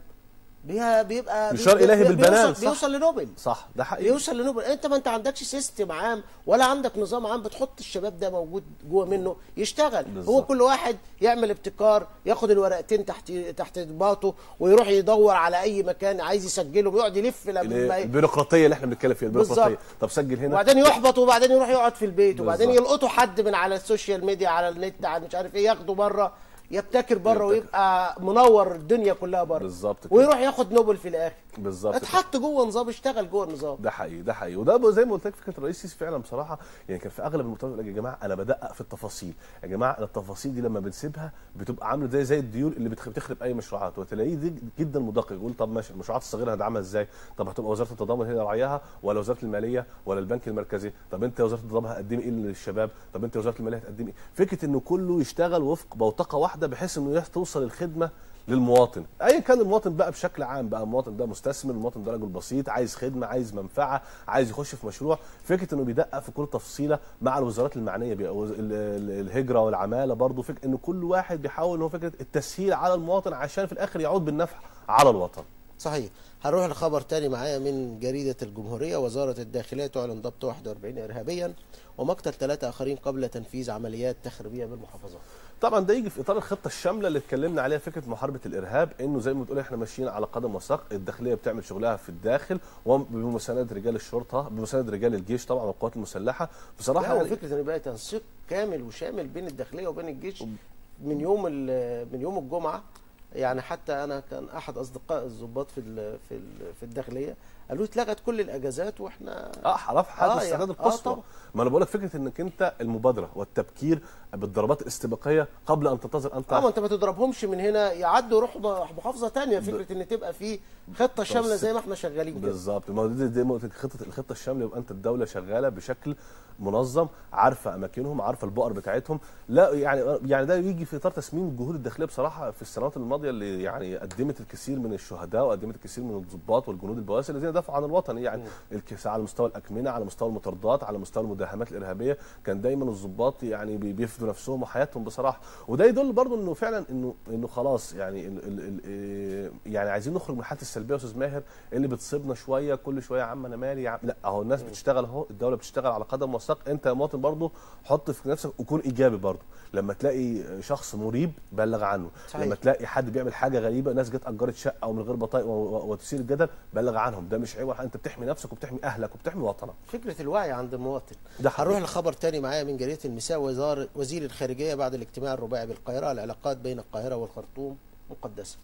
بي- بيبقى مشوار بي- إلهي بي- بالبنان، بيوصل, صح. بيوصل لنوبل صح ده حقيقي بيوصل لنوبل انت ما انت عندكش سيستم عام ولا عندك نظام عام بتحط الشباب ده موجود جوه منه يشتغل بالظبط. هو كل واحد يعمل ابتكار ياخد الورقتين تحت تحت باطه ويروح يدور على اي مكان عايز يسجلهم يقعد يلف لما ي- البيروقراطيه اللي احنا بنتكلم فيها البيروقراطيه بالظبط. طب سجل هنا وبعدين يحبط وبعدين يروح يقعد في البيت وبعدين بالظبط. يلقطوا حد من على السوشيال ميديا على النت على مش عارف ايه ياخده بره يبتكر بره يبتكر. ويبقى منور الدنيا كلها بره بالظبط كده. ويروح ياخد نوبل في الاخر بالظبط كده. اتحط جوه نظام اشتغل جوه النظام ده حقيقي ده حقيقي وده زي ما قلت لك فكره الرئيس السيسي فعلا بصراحه يعني كان في اغلب المؤتمرات يقول لك يا جماعه انا بدقق في التفاصيل يا جماعه أنا التفاصيل دي لما بنسيبها بتبقى عامله زي زي الديول اللي بتخ- بتخرب اي مشروعات وتلاقيه دي جدا مدقق يقول طب ماشي المشروعات الصغيره هدعمها ازاي طب هتبقى وزاره التضامن هي اللي راعيها ولا وزاره الماليه ولا البنك المركزي طب انت يا وزاره التضامن هتقدمي ايه للشباب طب انت يا وزاره الماليه هتقدمي ايه فكره انه كله يشتغل وفق بوتقه واحده بحيث انه توصل الخدمه للمواطن ايا كان المواطن بقى بشكل عام بقى المواطن ده مستثمر المواطن ده راجل بسيط عايز خدمه عايز منفعه عايز يخش في مشروع فكره انه بيدقق في كل تفصيله مع الوزارات المعنيه بقى وز- ال- ال- الهجره والعماله برضه فكره ان كل واحد بيحاول ان هو فكره التسهيل على المواطن عشان في الاخر يعود بالنفع على الوطن صحيح هنروح لخبر تاني معايا من جريدة الجمهورية وزارة الداخلية تعلن ضبط 41 إرهابيا ومقتل ثلاثة آخرين قبل تنفيذ عمليات تخريبية بالمحافظات طبعا ده يجي في اطار الخطه الشامله اللي اتكلمنا عليها فكره محاربه الارهاب انه زي ما بتقول احنا ماشيين على قدم وساق الداخليه بتعمل شغلها في الداخل وبمساند رجال الشرطه بمساند رجال الجيش طبعا والقوات المسلحه بصراحه لا يعني وفكرة إن بقى تنسيق كامل وشامل بين الداخلية وبين الجيش من يوم ال- من يوم الجمعة يعني حتى أنا كان أحد أصدقاء الضباط في ال- في ال- في الداخلية قالوا اتلغت كل الأجازات وإحنا اه رفع حاله آه الاستعداد يعني- آه القصوى طبعا. ما انا بقول لك فكره انك انت المبادره والتبكير بالضربات الاستباقيه قبل ان تنتظر انت اه ما انت ما تضربهمش من هنا يعدوا يروحوا م- محافظه تانية فكره ان تبقى في خطه شامله زي ما احنا شغالين كده بالظبط ما هو دي, دي ما قلت لك خطه الخطه الشامله يبقى انت الدوله شغاله بشكل منظم عارفه اماكنهم عارفه البؤر بتاعتهم لا يعني يعني ده يجي في اطار تسميم الجهود الداخليه بصراحه في السنوات الماضيه اللي يعني قدمت الكثير من الشهداء وقدمت الكثير من الضباط والجنود البواسل الذين دافعوا عن الوطن يعني الكس على مستوى الاكمنه على مستوى المطاردات على مستوى المداهمات الارهابيه كان دايما الضباط يعني بي- بيفدوا نفسهم وحياتهم بصراحه وده يدل برضه انه فعلا انه انه خلاص يعني ال ال ال إيه، يعني عايزين نخرج من حاله السلبيه يا استاذ ماهر اللي بتصيبنا شويه كل شويه يا عم انا مالي يا عم لا اهو الناس بتشتغل اهو الدوله بتشتغل على قدم وساق انت يا مواطن برضه حط في نفسك وكون ايجابي برضه لما تلاقي شخص مريب بلغ عنه صحيح. لما تلاقي حد بيعمل حاجه غريبه ناس جت اجرت شقه ومن غير بطايق و- و- وتثير الجدل بلغ عنهم ده مش عيب ولا حاجة. انت بتحمي نفسك وبتحمي اهلك وبتحمي وطنك فكره الوعي عند المواطن ده حقيقي. هنروح لخبر تاني معايا من جريده النساء وزار وزير الخارجيه بعد الاجتماع الرباعي بالقاهره العلاقات بين القاهره والخرطوم مقدسه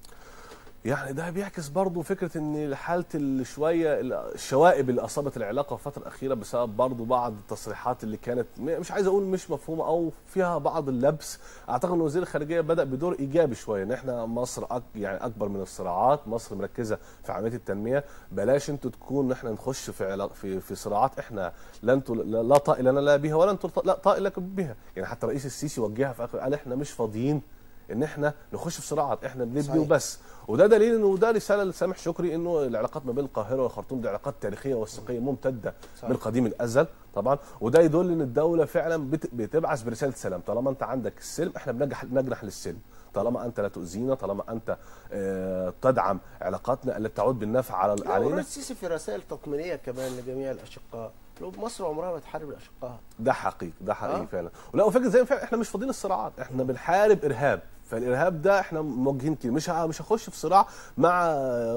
يعني ده بيعكس برضه فكره ان حاله ال- شويه ال- الشوائب اللي اصابت العلاقه في الفتره الاخيره بسبب برضه بعض التصريحات اللي كانت م- مش عايز اقول مش مفهومه او فيها بعض اللبس اعتقد ان وزير الخارجيه بدا بدور ايجابي شويه ان احنا مصر أك يعني اكبر من الصراعات مصر مركزه في عمليه التنميه بلاش انتوا تكون احنا نخش في علاق في في صراعات احنا لا انتوا لا لا طائل لنا لا بها ولا انتوا لا طائل لكم بها يعني حتى رئيس السيسي وجهها في اخر قال احنا مش فاضيين ان احنا نخش في صراعات احنا بنبني صحيح. وبس وده دليل انه ده رساله لسامح شكري انه العلاقات ما بين القاهره والخرطوم دي علاقات تاريخيه وثيقيه ممتده صحيح. من قديم الازل طبعا وده يدل ان الدوله فعلا بت- بتبعث برساله سلام طالما انت عندك السلم احنا بنجح نجنح للسلم طالما انت لا تؤذينا طالما انت آه، تدعم علاقاتنا التي تعود بالنفع على لا، علينا والرئيس السيسي في رسائل تطمينيه كمان لجميع الاشقاء لو مصر عمرها ما تحارب الاشقاء ده حقيقي ده حقيقي آه. فعلا ولا وفكره زي ما فعلا احنا مش فاضيين الصراعات احنا بنحارب ارهاب فالارهاب ده احنا موجهين كده مش ه- مش هخش في صراع مع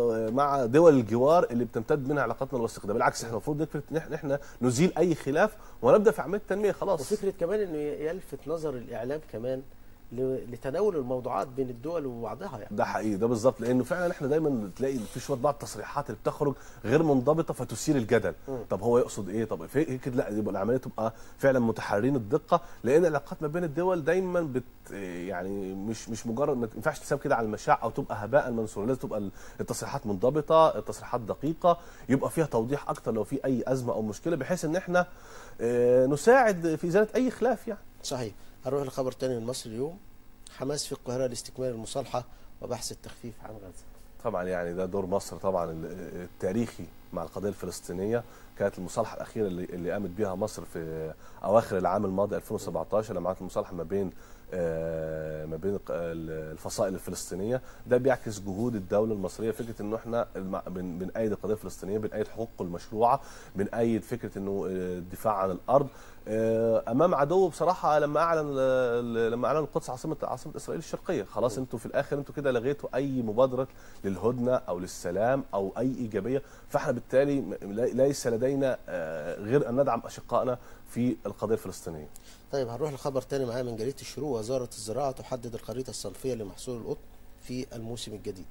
مع دول الجوار اللي بتمتد منها علاقاتنا الوثيقه ده بالعكس احنا المفروض نفكر ان احنا إحنا نزيل اي خلاف ونبدا في عمليه التنميه خلاص وفكره كمان انه يلفت نظر الاعلام كمان ل- لتناول الموضوعات بين الدول وبعضها يعني ده حقيقي ده بالظبط لانه فعلا احنا دايما تلاقي في شويه بعض التصريحات اللي بتخرج غير منضبطه فتثير الجدل طب هو يقصد ايه طب في كده لا يبقى العمليه تبقى فعلا متحررين الدقه لان العلاقات ما بين الدول دايما بت يعني مش مش مجرد ما ينفعش تساب كده على المشاع او تبقى هباء منثورا لازم تبقى التصريحات منضبطه التصريحات دقيقه يبقى فيها توضيح اكتر لو في اي ازمه او مشكله بحيث ان احنا آه، نساعد في ازاله اي خلاف يعني صحيح هنروح لخبر تاني من مصر اليوم حماس في القاهرة لاستكمال المصالحة وبحث التخفيف عن غزة طبعا يعني ده دور مصر طبعا ال- التاريخي مع القضيه الفلسطينيه كانت المصالحه الاخيره اللي, اللي قامت بها مصر في اواخر العام الماضي 2017 لما عملت المصالحه ما بين آه، ما بين الق- ال- الفصائل الفلسطينيه ده بيعكس جهود الدوله المصريه فكره انه احنا الم- بن- بنأيد القضيه الفلسطينيه بنأيد حقوقه المشروعه بنأيد فكره انه آه، الدفاع عن الارض آه، امام عدو بصراحه لما اعلن ال- لما اعلن القدس عاصمه عاصمه اسرائيل الشرقيه خلاص انتوا في الاخر انتوا كده لغيتوا اي مبادره للهدنه او للسلام او اي ايجابيه فاحنا بالتالي م- لي- ليس لدينا آه، غير ان ندعم اشقائنا في القضيه الفلسطينيه طيب هنروح لخبر تاني معايا من جريدة الشروق وزارة الزراعة تحدد الخريطة الصنفية لمحصول القطن في الموسم الجديد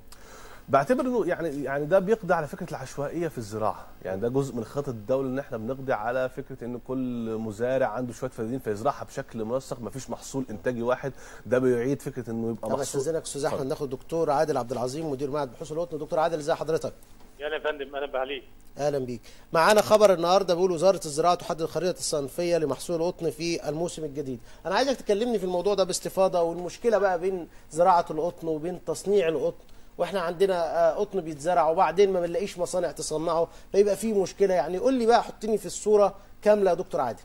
بعتبر انه يعني يعني ده بيقضي على فكره العشوائيه في الزراعه، يعني ده جزء من خطط الدوله ان احنا بنقضي على فكره ان كل مزارع عنده شويه فدادين فيزرعها بشكل منسق مفيش محصول انتاجي واحد، ده بيعيد فكره انه يبقى طب محصول استاذنك استاذ احمد ناخد دكتور عادل عبد العظيم مدير معهد بحوث القطن دكتور عادل ازي حضرتك يعني يا فندم انا بعليك اهلا بيك معانا خبر النهارده بيقول وزاره الزراعه تحدد الخريطه الصنفيه لمحصول القطن في الموسم الجديد انا عايزك تكلمني في الموضوع ده باستفاضه والمشكله بقى بين زراعه القطن وبين تصنيع القطن واحنا عندنا آه، قطن بيتزرع وبعدين ما بنلاقيش مصانع تصنعه فيبقى في مشكله يعني قول لي بقى حطني في الصوره كامله يا دكتور عادل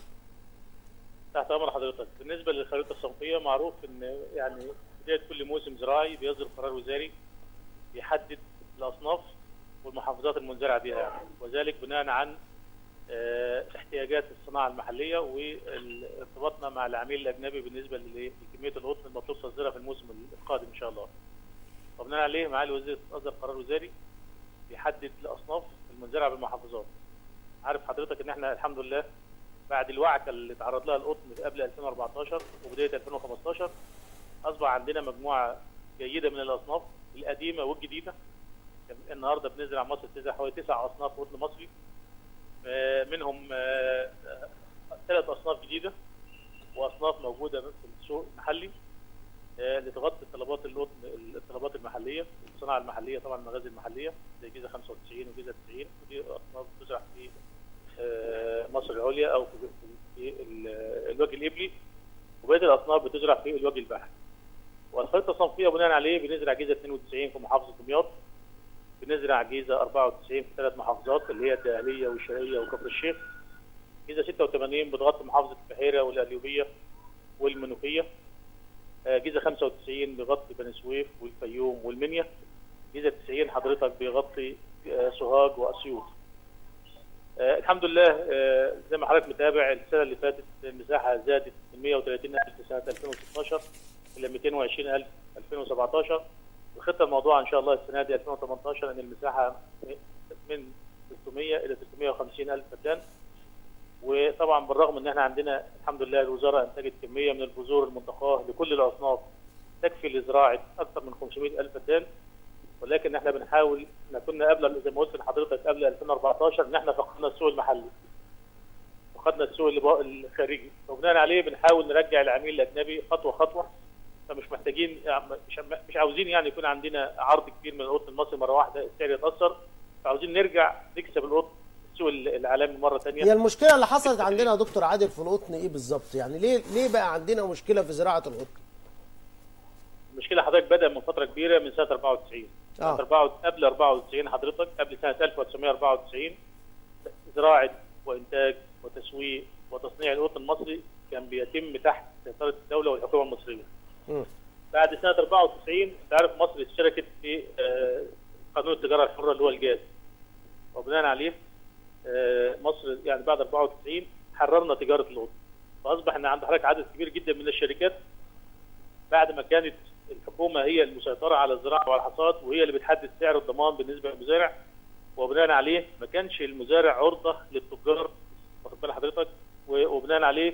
تحت امر حضرتك بالنسبه للخريطه الصنفيه معروف ان يعني بدايه كل موسم زراعي بيصدر قرار وزاري بيحدد الاصناف والمحافظات المنزرعه بها يعني وذلك بناء عن آه، احتياجات الصناعه المحليه وارتباطنا مع العميل الاجنبي بالنسبه ل- لكميه القطن المطلوب تصديرها في الموسم القادم ان شاء الله. وبناء عليه معالي الوزير اصدر قرار وزاري بيحدد الاصناف المنزرعه بالمحافظات. عارف حضرتك ان احنا الحمد لله بعد الوعكه اللي تعرض لها القطن قبل 2014 وبدايه 2015 اصبح عندنا مجموعه جيده من الاصناف القديمه والجديده كان النهارده بنزرع مصر بتزرع حوالي تسع اصناف قطن مصري آه، منهم آه، آه، ثلاث اصناف جديده واصناف موجوده في السوق المحلي آه، لتغطي طلبات القطن الطلبات المحليه الصناعه المحليه طبعا المغازي المحليه زي جيزه 95 وجيزه 90 ودي اصناف بتزرع في آه، مصر العليا او في في ال- الوجه الابلي وبقيه الاصناف بتزرع في الوجه البحري. والخريطه الصنفيه بناء عليه بنزرع جيزه 92 في محافظه دمياط بنزرع جيزه 94 في ثلاث محافظات اللي هي الدقهليه والشرقيه وكفر الشيخ. جيزه 86 بتغطي محافظه البحيره والقليوبيه والمنوفيه. آه، جيزه 95 بيغطي بني سويف والفيوم والمنيا. جيزه 90 حضرتك بيغطي آه، سوهاج واسيوط. آه الحمد لله آه زي ما حضرتك متابع السنه اللي فاتت المساحه زادت من 130 الف سنه 2016 الى 220 الف 2017 الخطه الموضوع ان شاء الله السنه دي 2018 ان المساحه من 600 الى 650 الف فدان وطبعا بالرغم ان احنا عندنا الحمد لله الوزاره انتجت كميه من البذور المنتقاه لكل الاصناف تكفي لزراعه اكثر من 500 الف فدان ولكن احنا بنحاول احنا كنا قبل زي ما قلت لحضرتك قبل 2014 ان احنا فقدنا السوق المحلي فقدنا السوق اللي بقى- الخارجي وبناء عليه بنحاول نرجع العميل الاجنبي خطوه خطوه فمش محتاجين مش مش عاوزين يعني يكون عندنا عرض كبير من القطن المصري مره واحده السعر يتاثر فعاوزين نرجع نكسب القطن السوق العالمي مره ثانيه هي المشكله اللي حصلت عندنا يا دكتور عادل في القطن ايه بالظبط يعني ليه ليه بقى عندنا مشكله في زراعه القطن المشكله حضرتك بدا من فتره كبيره من سنه 94 سنه آه. 4 قبل 94 حضرتك قبل سنه 1994 زراعه وانتاج وتسويق وتصنيع القطن المصري كان بيتم تحت سيطره الدوله والحكومه المصريه. مم. بعد سنه 94 انت عارف مصر اشتركت في آه، قانون التجاره الحره اللي هو الجاز. وبناء عليه آه، مصر يعني بعد 94 حررنا تجاره القطن. فاصبح ان عند حضرتك عدد كبير جدا من الشركات بعد ما كانت الحكومه هي المسيطره على الزراعه وعلى الحصاد وهي اللي بتحدد سعر الضمان بالنسبه للمزارع وبناء عليه ما كانش المزارع عرضه للتجار واخد بال حضرتك و- وبناء عليه كان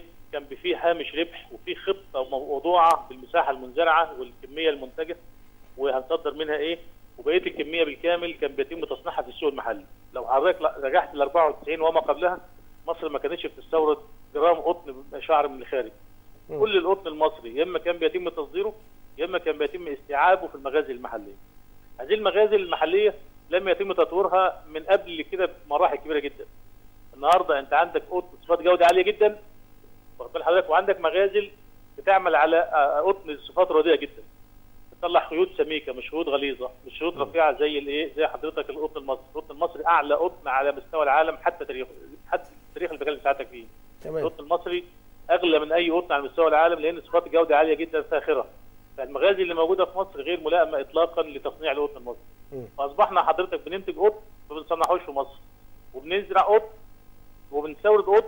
فيه هامش ربح وفي خطه موضوعه بالمساحه المنزرعه والكميه المنتجه وهنصدر منها ايه وبقيه الكميه بالكامل كان بيتم تصنيعها في السوق المحلي لو حضرتك لا- رجعت ل 94 وما قبلها مصر ما كانتش بتستورد جرام قطن شعر من الخارج كل القطن المصري يا اما كان بيتم تصديره يا اما كان بيتم استيعابه في المغازل المحليه هذه المغازل المحليه لم يتم تطويرها من قبل كده بمراحل كبيره جدا النهارده انت عندك قطن صفات جوده عاليه جدا واخد بال حضرتك وعندك مغازل بتعمل على آه، قطن صفات رديئه جدا بتطلع خيوط سميكه مش خيوط غليظه مش خيوط رفيعه زي الايه زي حضرتك القطن المصري القطن المصري اعلى قطن على مستوى العالم حتى تاريخ حتى التاريخ اللي بكلم ساعتك فيه تمام القطن المصري اغلى من اي قطن على مستوى العالم لان صفات الجوده عاليه جدا فاخره فالمغازي اللي موجوده في مصر غير ملائمه اطلاقا لتصنيع القطن المصري مم. فاصبحنا حضرتك بننتج قطن ما بنصنعهوش في مصر وبنزرع قطن وبنستورد قطن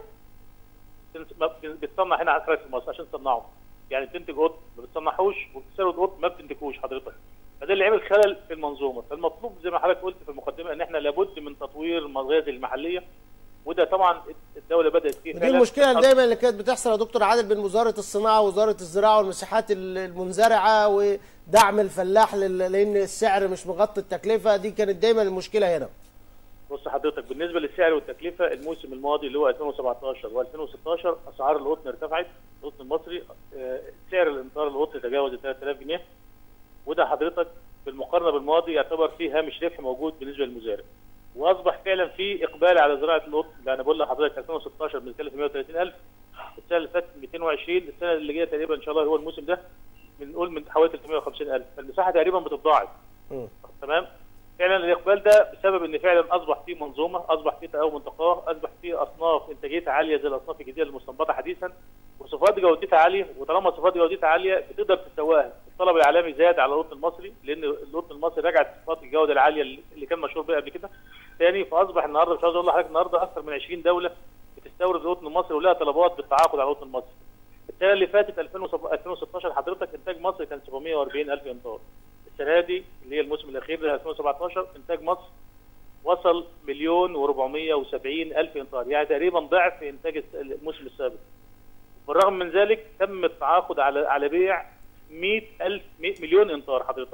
بنس- ما بن- بتصنع هنا حضرتك في مصر عشان تصنعه يعني بتنتج قطن ما بتصنعهوش وبتستورد قطن ما بتنتجوش حضرتك فده اللي عمل خلل في المنظومه فالمطلوب زي ما حضرتك قلت في المقدمه ان احنا لابد من تطوير المغازي المحليه وده طبعا الدوله بدات فيه ودي فعلاً. المشكله اللي دايما اللي كانت بتحصل يا دكتور عادل بين وزاره الصناعه ووزاره الزراعه والمساحات ال- المنزرعه ودعم الفلاح لل- لان السعر مش مغطي التكلفه دي كانت دايما المشكله هنا بص حضرتك بالنسبه للسعر والتكلفه الموسم الماضي اللي هو 2017 و2016 اسعار القطن ارتفعت القطن المصري آه، سعر الامطار القطن تجاوز 3000 جنيه وده حضرتك بالمقارنه بالماضي يعتبر فيه هامش ربح موجود بالنسبه للمزارع واصبح فعلا في اقبال على زراعه القطن ده انا بقول لحضرتك 2016 بنتكلم في 130000 السنه اللي فاتت 220 السنه اللي جايه تقريبا ان شاء الله هو الموسم ده بنقول من حوالي 350000 فالمساحه تقريبا بتتضاعف مم. تمام فعلا الاقبال ده بسبب ان فعلا اصبح في منظومه اصبح في تقوم منطقه اصبح في اصناف انتاجيتها عاليه زي الاصناف الجديده المستنبطه حديثا وصفات جودتها عاليه وطالما صفات جودتها عاليه بتقدر تسواها الطلب العالمي زاد على القطن المصري لان القطن المصري رجعت صفات الجوده العاليه اللي كان مشهور بها قبل كده ثاني فاصبح النهارده مش عاوز اقول لحضرتك النهارده اكثر من 20 دوله بتستورد القطن المصري ولها طلبات بالتعاقد على القطن المصري السنه اللي فاتت 2016 حضرتك انتاج مصر كان 740 الف امتار السنه دي اللي هي الموسم الاخير ل 2017 انتاج مصر وصل مليون و470 الف امتار يعني تقريبا ضعف انتاج الس- الموسم السابق بالرغم من ذلك تم التعاقد على على بيع 100 الف مليون امتار حضرتك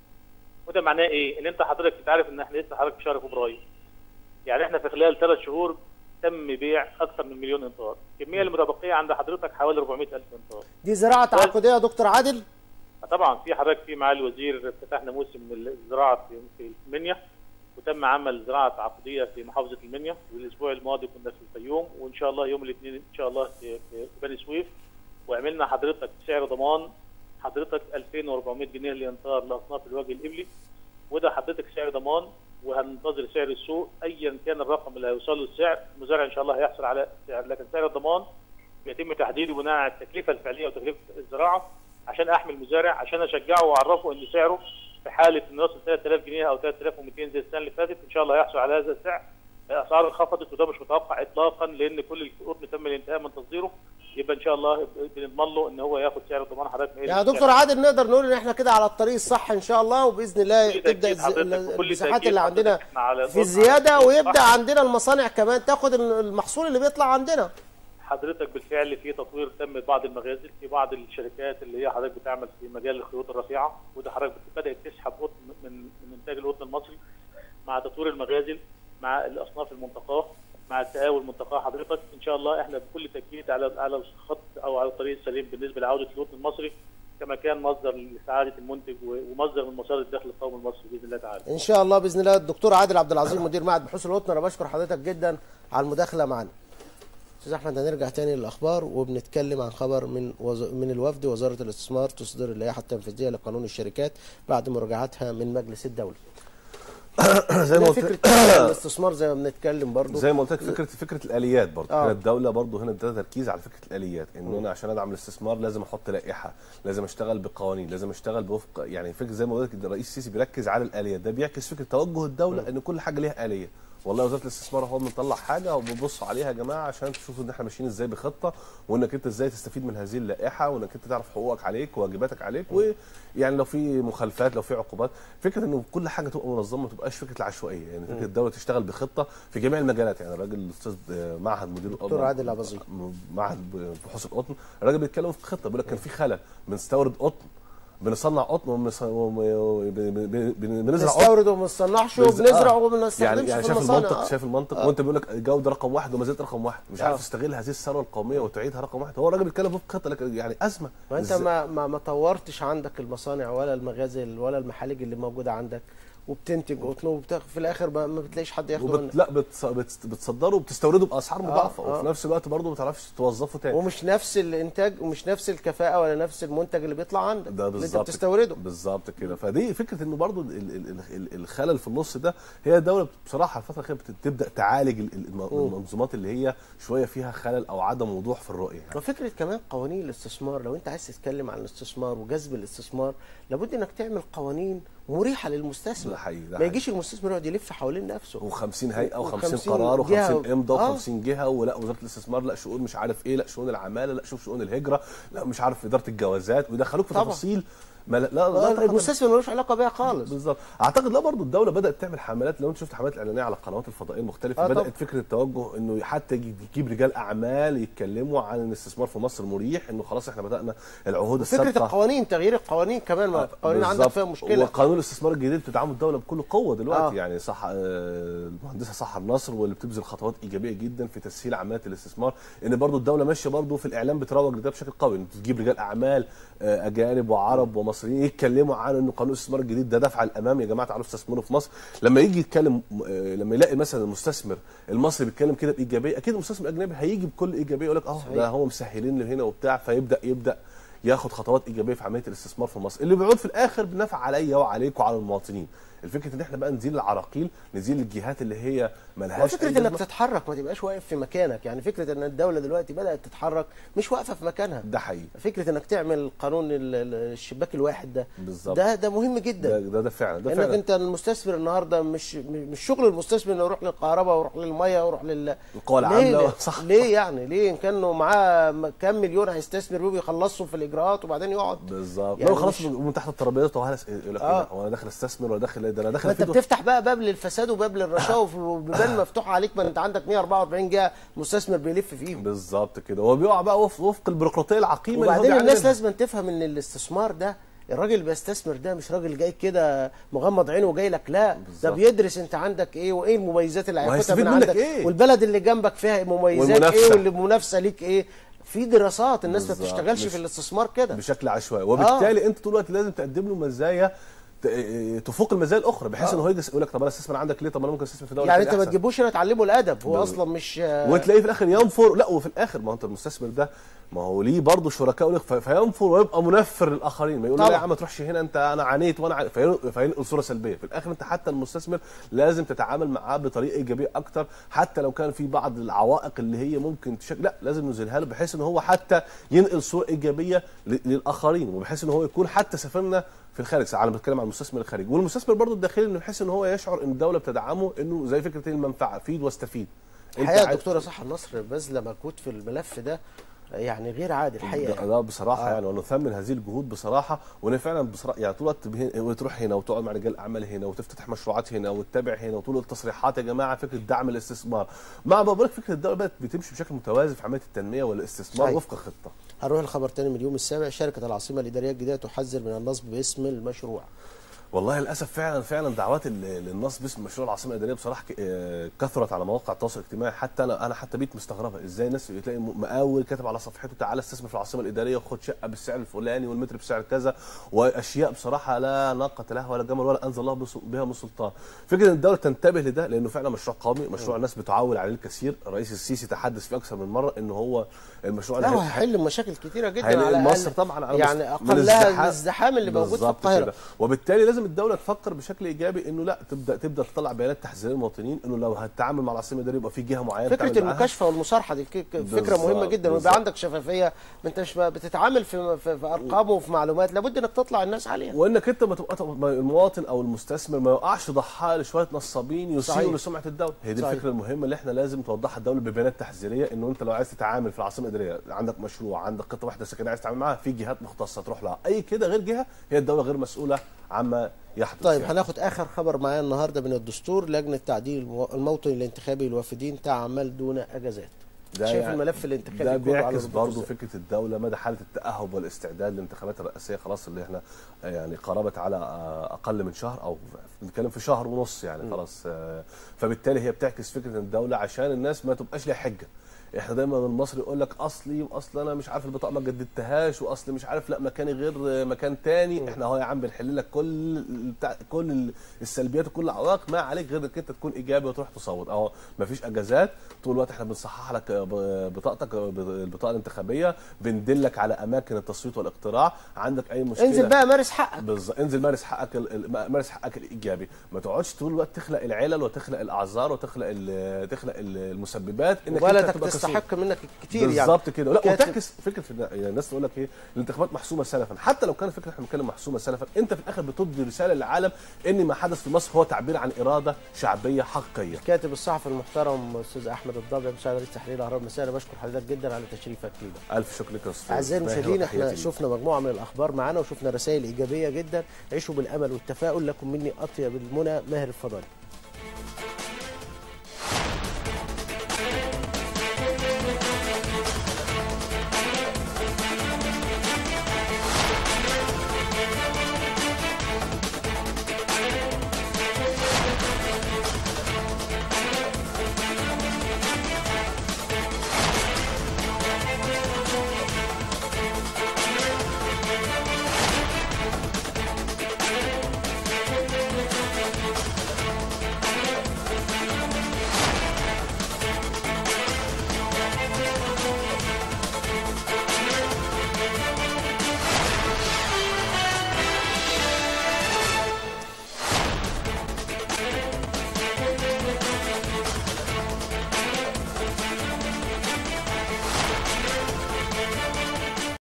وده معناه ايه؟ ان انت حضرتك انت عارف ان احنا لسه حضرتك في شهر فبراير يعني احنا في خلال ثلاث شهور تم بيع اكثر من مليون امتار الكميه المتبقيه عند حضرتك حوالي 400 الف امتار دي زراعه تعاقديه يا دكتور عادل طبعا في حضرتك في معالي الوزير فتحنا موسم الزراعه في في المنيا وتم عمل زراعه تعاقديه في محافظه المنيا والاسبوع الماضي كنا في الفيوم وان شاء الله يوم الاثنين ان شاء الله في في بني سويف وعملنا حضرتك سعر ضمان حضرتك 2400 جنيه لانطار لاصناف الوجه الابلي وده حضرتك سعر ضمان وهننتظر سعر السوق ايا كان الرقم اللي هيوصل له السعر المزارع ان شاء الله هيحصل على سعر لكن سعر الضمان بيتم تحديده بناء على التكلفه الفعليه وتكلفه الزراعه عشان احمي المزارع عشان اشجعه واعرفه ان سعره في حاله انه يوصل 3000 جنيه او 3200 زي السنه اللي فاتت ان شاء الله هيحصل على هذا السعر الاسعار انخفضت وده مش متوقع اطلاقا لان كل القطن تم الانتهاء من تصديره يبقى ان شاء الله بنضمن له ان هو ياخد سعر الضمان حضرتك يا دكتور عادل نقدر نقول ان احنا كده على الطريق الصح ان شاء الله وباذن الله بكل تبدا تأكيد الز- حضرتك، بكل المساحات تأكيد اللي عندنا حضرتك إحنا على في الأرض زياده على ويبدا الصح. عندنا المصانع كمان تاخد المحصول اللي بيطلع عندنا حضرتك بالفعل في تطوير تم بعض المغازل في بعض الشركات اللي هي حضرتك بتعمل في مجال الخيوط الرفيعه وده حضرتك بدات تسحب قطن من من انتاج القطن المصري مع تطوير المغازل مع الاصناف المنتقاه مع التقاوي المنتقاه حضرتك ان شاء الله احنا بكل تاكيد على على الخط او على الطريق السليم بالنسبه لعوده القطن المصري كما كان مصدر لسعاده المنتج ومصدر من مصادر الدخل القومي المصري باذن الله تعالى. ان شاء الله باذن الله الدكتور عادل عبد العظيم مدير معهد بحوث القطن انا بشكر حضرتك جدا على المداخله معنا استاذ احمد هنرجع تاني للاخبار وبنتكلم عن خبر من وز... من الوفد وزاره الاستثمار تصدر اللائحه التنفيذيه لقانون الشركات بعد مراجعتها من مجلس الدوله زي ما قلت فكره الاستثمار زي ما بنتكلم برضو زي ما قلت لك فكره فكره الاليات برضه آه. هنا الدوله برضه هنا ده تركيز على فكره الاليات انه انا عشان ادعم الاستثمار لازم احط لائحه لازم اشتغل بقوانين لازم اشتغل بوفق يعني فكره زي ما قلت لك الرئيس السيسي بيركز على الاليات ده بيعكس فكره توجه الدوله ان كل حاجه ليها اليه والله وزاره الاستثمار هو بنطلع حاجه وبنبص عليها يا جماعه عشان تشوفوا ان احنا ماشيين ازاي بخطه وانك انت ازاي تستفيد من هذه اللائحه وانك انت تعرف حقوقك عليك وواجباتك عليك ويعني لو في مخالفات لو في عقوبات فكره انه كل حاجه تبقى منظمه ما تبقاش فكره العشوائيه يعني فكره الدوله تشتغل بخطه في جميع المجالات يعني الراجل الاستاذ آه، معهد مدير دكتور عادل عباظي. معهد بحوث القطن الراجل بيتكلم في خطه بيقول لك كان في خلل بنستورد قطن بنصنع قطن وبنص- وم- وب- ب- ب- بنزرع قطن نستورد وما نصنعش بز- وبنزرع آه. وما بنستخدمش يعني يعني في شايف المصانع المنطق آه. شايف المنطق آه. وانت بيقول لك جوده رقم واحد وما زالت رقم واحد مش عارف آه. تستغل هذه الثروه القوميه وتعيدها رقم واحد هو الراجل بيتكلم في خطه لكن يعني ازمه وانت إزاي؟ ما ما ما طورتش عندك المصانع ولا المغازل ولا المحالج اللي موجوده عندك وبتنتج قطن وبتاخ في الاخر ما, ما بتلاقيش حد ياخده وبت... منك لا بتص... بتص... بتصدره وبتصورده باسعار مضاعفه آه. وفي نفس الوقت برضه ما تعرفش توظفه تاني ومش نفس الانتاج ومش نفس الكفاءه ولا نفس المنتج اللي بيطلع عندك ده اللي انت بالظبط بتستورده بالظبط كده فدي فكره انه برضو ال- ال- ال- الخلل في النص ده هي الدوله بصراحه الفتره الاخيره بت- بتبدا تعالج ال- ال- الم- المنظومات اللي هي شويه فيها خلل او عدم وضوح في الرؤيه يعني. وفكره كمان قوانين الاستثمار لو انت عايز تتكلم عن الاستثمار وجذب الاستثمار لابد انك تعمل قوانين مريحه للمستثمر ده حقيقي، ده ما حقيقي. يجيش المستثمر يقعد يلف حوالين نفسه و50 هيئه و50 و50 قرار جهة. و50 امضاء آه. و50 جهه ولا وزاره الاستثمار لا شؤون مش عارف ايه لا شؤون العماله لا شوف شؤون الهجره لا مش عارف اداره الجوازات ويدخلوك في طبعا. تفاصيل ما لا لا, آه، لا تقدر- المستثمر ملوش علاقه بيها خالص بالظبط اعتقد لا برضو الدوله بدات تعمل حملات لو انت شفت حملات اعلانيه على القنوات الفضائيه المختلفه آه بدات طبعا. فكره التوجه انه حتى يجي- يجيب رجال اعمال يتكلموا عن ان الاستثمار في مصر مريح انه خلاص احنا بدانا العهود فكره السابقه القوانين تغيير القوانين كمان ما القوانين عندك بالظبط. فيها مشكله وقانون الاستثمار الجديد بتدعمه الدوله بكل قوه دلوقتي آه. آه. يعني صح آه، المهندسه صح النصر واللي بتبذل خطوات ايجابيه جدا في تسهيل عمليات الاستثمار ان برضو الدوله ماشيه برضو في الاعلام بتروج لده بشكل قوي ان تجيب رجال اعمال آه، اجانب وعرب ومصريين يتكلموا عن انه قانون الاستثمار الجديد ده دفعه الامام يا جماعه تعالوا استثمروا في مصر لما يجي يتكلم آه، لما يلاقي مثلا المستثمر المصري بيتكلم كده بايجابيه اكيد المستثمر الاجنبي هيجي بكل ايجابيه يقول لك اه ده هو مسهلين له هنا وبتاع فيبدا يبدا ياخد خطوات ايجابيه في عمليه الاستثمار في مصر اللي بيعود في الاخر بنفع عليا وعليك وعلى المواطنين الفكره ان احنا بقى نزيل العراقيل نزيل الجهات اللي هي ملهاش وفكره أي انك لازمة. تتحرك ما تبقاش واقف في مكانك يعني فكره ان الدوله دلوقتي بدات تتحرك مش واقفه في مكانها ده حقيقي فكره انك تعمل قانون ال- ال- الشباك الواحد ده بالظبط. ده ده مهم ده جدا ده, ده فعلا ده انك فعلا انت المستثمر النهارده مش مش شغل المستثمر انه يروح للكهرباء ويروح للميه ويروح لل القوى ليه العامله ليه؟ صح ليه يعني ليه ان كانه معاه م- كام مليون هيستثمر بيه ويخلصهم في الاجراءات وبعدين يقعد بالظبط يعني لو خلاص مش- من تحت الترابيزه طب هل يقول لك آه. آه. هو انا داخل استثمر ولا داخل إيه؟ ده انا داخل ما انت أفيد بتفتح بقى باب للفساد وباب للرشاوى وبيبان مفتوح عليك ما انت عندك 144 جهه مستثمر بيلف فيهم بالظبط كده هو بيقع بقى وفق, وفق البيروقراطيه العقيمه اللي هو وبعدين بيعاني الناس منها. لازم تفهم ان الاستثمار ده الراجل اللي بيستثمر ده مش راجل جاي كده مغمض عينه وجاي لك لا ده بالظبط. بيدرس انت عندك ايه وايه المميزات اللي هياخدها وهيستفيد من منك عندك إيه؟ والبلد اللي جنبك فيها مميزات والمنافسة. ايه واللي المنافسه ليك ايه في دراسات الناس ما بالظبط. بتشتغلش مش- في الاستثمار كده بشكل عشوائي وبالتالي انت طول الوقت لازم تقدم له مزايا ت- تفوق المزايا الاخرى بحيث ان هو يجي يقول لك طب انا استثمر عندك ليه طب انا ممكن استثمر في دوله يعني تانية انت ما أحسن. تجيبوش هنا تعلمه الادب هو بالظبط. اصلا مش وتلاقيه في الاخر ينفر لا وفي الاخر ما هو انت المستثمر ده ما هو ليه برضه شركاء يقول لك في- فينفر ويبقى منفر للاخرين ما يقول له لا طبعا. يا عم ما تروحش هنا انت انا عانيت وانا عانيت في- فينقل صوره سلبيه في الاخر انت حتى المستثمر لازم تتعامل معاه بطريقه ايجابيه اكتر حتى لو كان في بعض العوائق اللي هي ممكن تشكل لا لازم ننزلها له بحيث ان هو حتى ينقل صوره ايجابيه ل- للاخرين وبحيث ان هو يكون حتى سافرنا في الخارج انا بتكلم عن المستثمر الخارجي والمستثمر برضه الداخلي انه بحيث ان هو يشعر ان الدوله بتدعمه انه زي فكره المنفعه فيد واستفيد انت الحقيقه عايز- الدكتوره صح النصر باذله مجهود في الملف ده يعني غير عادي الحقيقه ده, يعني. ده بصراحه آه. آه. يعني ونثمن هذه الجهود بصراحه وان فعلا بصراحه يعني طول الوقت به- وتروح هنا وتقعد مع رجال اعمال هنا وتفتتح مشروعات هنا وتتابع هنا وطول التصريحات يا جماعه فكره دعم الاستثمار مع بقول لك فكره الدوله بقت بتمشي بشكل متوازي في عمليه التنميه والاستثمار صحيح. وفق خطه هنروح الخبر تاني من اليوم السابع شركه العاصمه الاداريه الجديده تحذر من النصب باسم المشروع والله للاسف فعلا فعلا دعوات ال- للنصب باسم مشروع العاصمه الاداريه بصراحه ك- آه، كثرت على مواقع التواصل الاجتماعي حتى انا انا حتى بقيت مستغربه ازاي الناس تلاقي م- مقاول كاتب على صفحته تعالى استثمر في العاصمه الاداريه وخد شقه بالسعر الفلاني والمتر بسعر كذا واشياء بصراحه لا ناقه لها ولا جمل ولا انزل الله بس- بها من سلطان فكره ان الدوله تنتبه لده لانه فعلا مشروع قومي مشروع الناس بتعول عليه الكثير الرئيس السيسي تحدث فيه اكثر من مره ان هو المشروع لا اللي هو هي- هيحل مشاكل كتيره جدا هينقل على مصر الأقل- طبعا على يعني مص- من اقلها الازدحام. الازدحام اللي موجود في بالظبط القاهره كده. وبالتالي لازم لازم الدوله تفكر بشكل ايجابي انه لا تبدا تبدا تطلع بيانات تحذيريه للمواطنين انه لو هتتعامل مع العاصمه الاداريه يبقى في جهه معينه فكره تتعامل معاها. المكاشفه والمصارحه دي ك- ك- فكره بالظبط، مهمه جدا ويبقى بالظبط. عندك شفافيه ما انتش بتتعامل في, في, في ارقام وفي معلومات لابد انك تطلع الناس عليها وانك انت ما تبقى ما المواطن او المستثمر ما يقعش ضحايا لشويه نصابين صحيح. يسيئوا لسمعه الدوله هي دي صحيح. الفكره المهمه اللي احنا لازم توضحها الدوله ببيانات تحذيريه انه انت لو عايز تتعامل في العاصمه الاداريه عندك مشروع عندك قطه واحده سكنيه عايز تتعامل معاها في جهات مختصه تروح لها اي كده غير جهه هي الدوله غير مسؤوله عما يحدث طيب يعني. هناخد اخر خبر معايا النهارده من الدستور لجنه تعديل المو- الموطن الانتخابي للوافدين تعمل دون اجازات ده شايف يعني- الملف الانتخابي ده كله على بيعكس الربوط برضه إزاي؟ فكره الدوله مدى حاله التاهب والاستعداد للانتخابات الرئاسيه خلاص اللي احنا آه، يعني قربت على آه، اقل من شهر او بنتكلم في شهر ونص يعني خلاص آه، فبالتالي هي بتعكس فكره إن الدوله عشان الناس ما تبقاش ليها حجه احنا دايما المصري يقول لك اصلي واصل انا مش عارف البطاقه ما جددتهاش واصل مش عارف لا مكاني غير آه، مكان تاني احنا اهو يا عم بنحل لك كل بتاع كل السلبيات وكل العوائق ما عليك غير انك انت تكون ايجابي وتروح تصوت اهو ما فيش اجازات طول الوقت احنا بنصحح لك ب- بطاقتك ب- البطاقه الانتخابيه بندلك على اماكن التصويت والاقتراع عندك اي مشكله انزل بقى مارس حقك بالظبط انزل مارس حقك ال- ال- مارس حقك الايجابي ما تقعدش طول الوقت تخلق العلل وتخلق الاعذار وتخلق ال- تخلق ال- المسببات انك انت وبلدك تبقى كسول. تستحق منك كتير يعني بالظبط كده لا كاتب- وتعكس فكره في النا- يعني الناس تقول لك ايه الانتخابات محسومه سلفا حتى لو كان فكره احنا بنتكلم محسومه سلفا انت في الاخر بتدي رساله للعالم ان ما حدث في مصر هو تعبير عن اراده شعبيه حقيقيه الكاتب الصحفي المحترم استاذ احمد الضبع مساعد رئيس تحرير الاهرام مساء انا بشكر حضرتك جدا على تشريفك لينا الف شكر لك يا استاذ اعزائي ماهر المشاهدين احنا وتحياتي ليك. شفنا مجموعه من الاخبار معانا وشفنا رسائل ايجابيه جدا عيشوا بالامل والتفاؤل لكم مني اطيب المنى ماهر الفضائي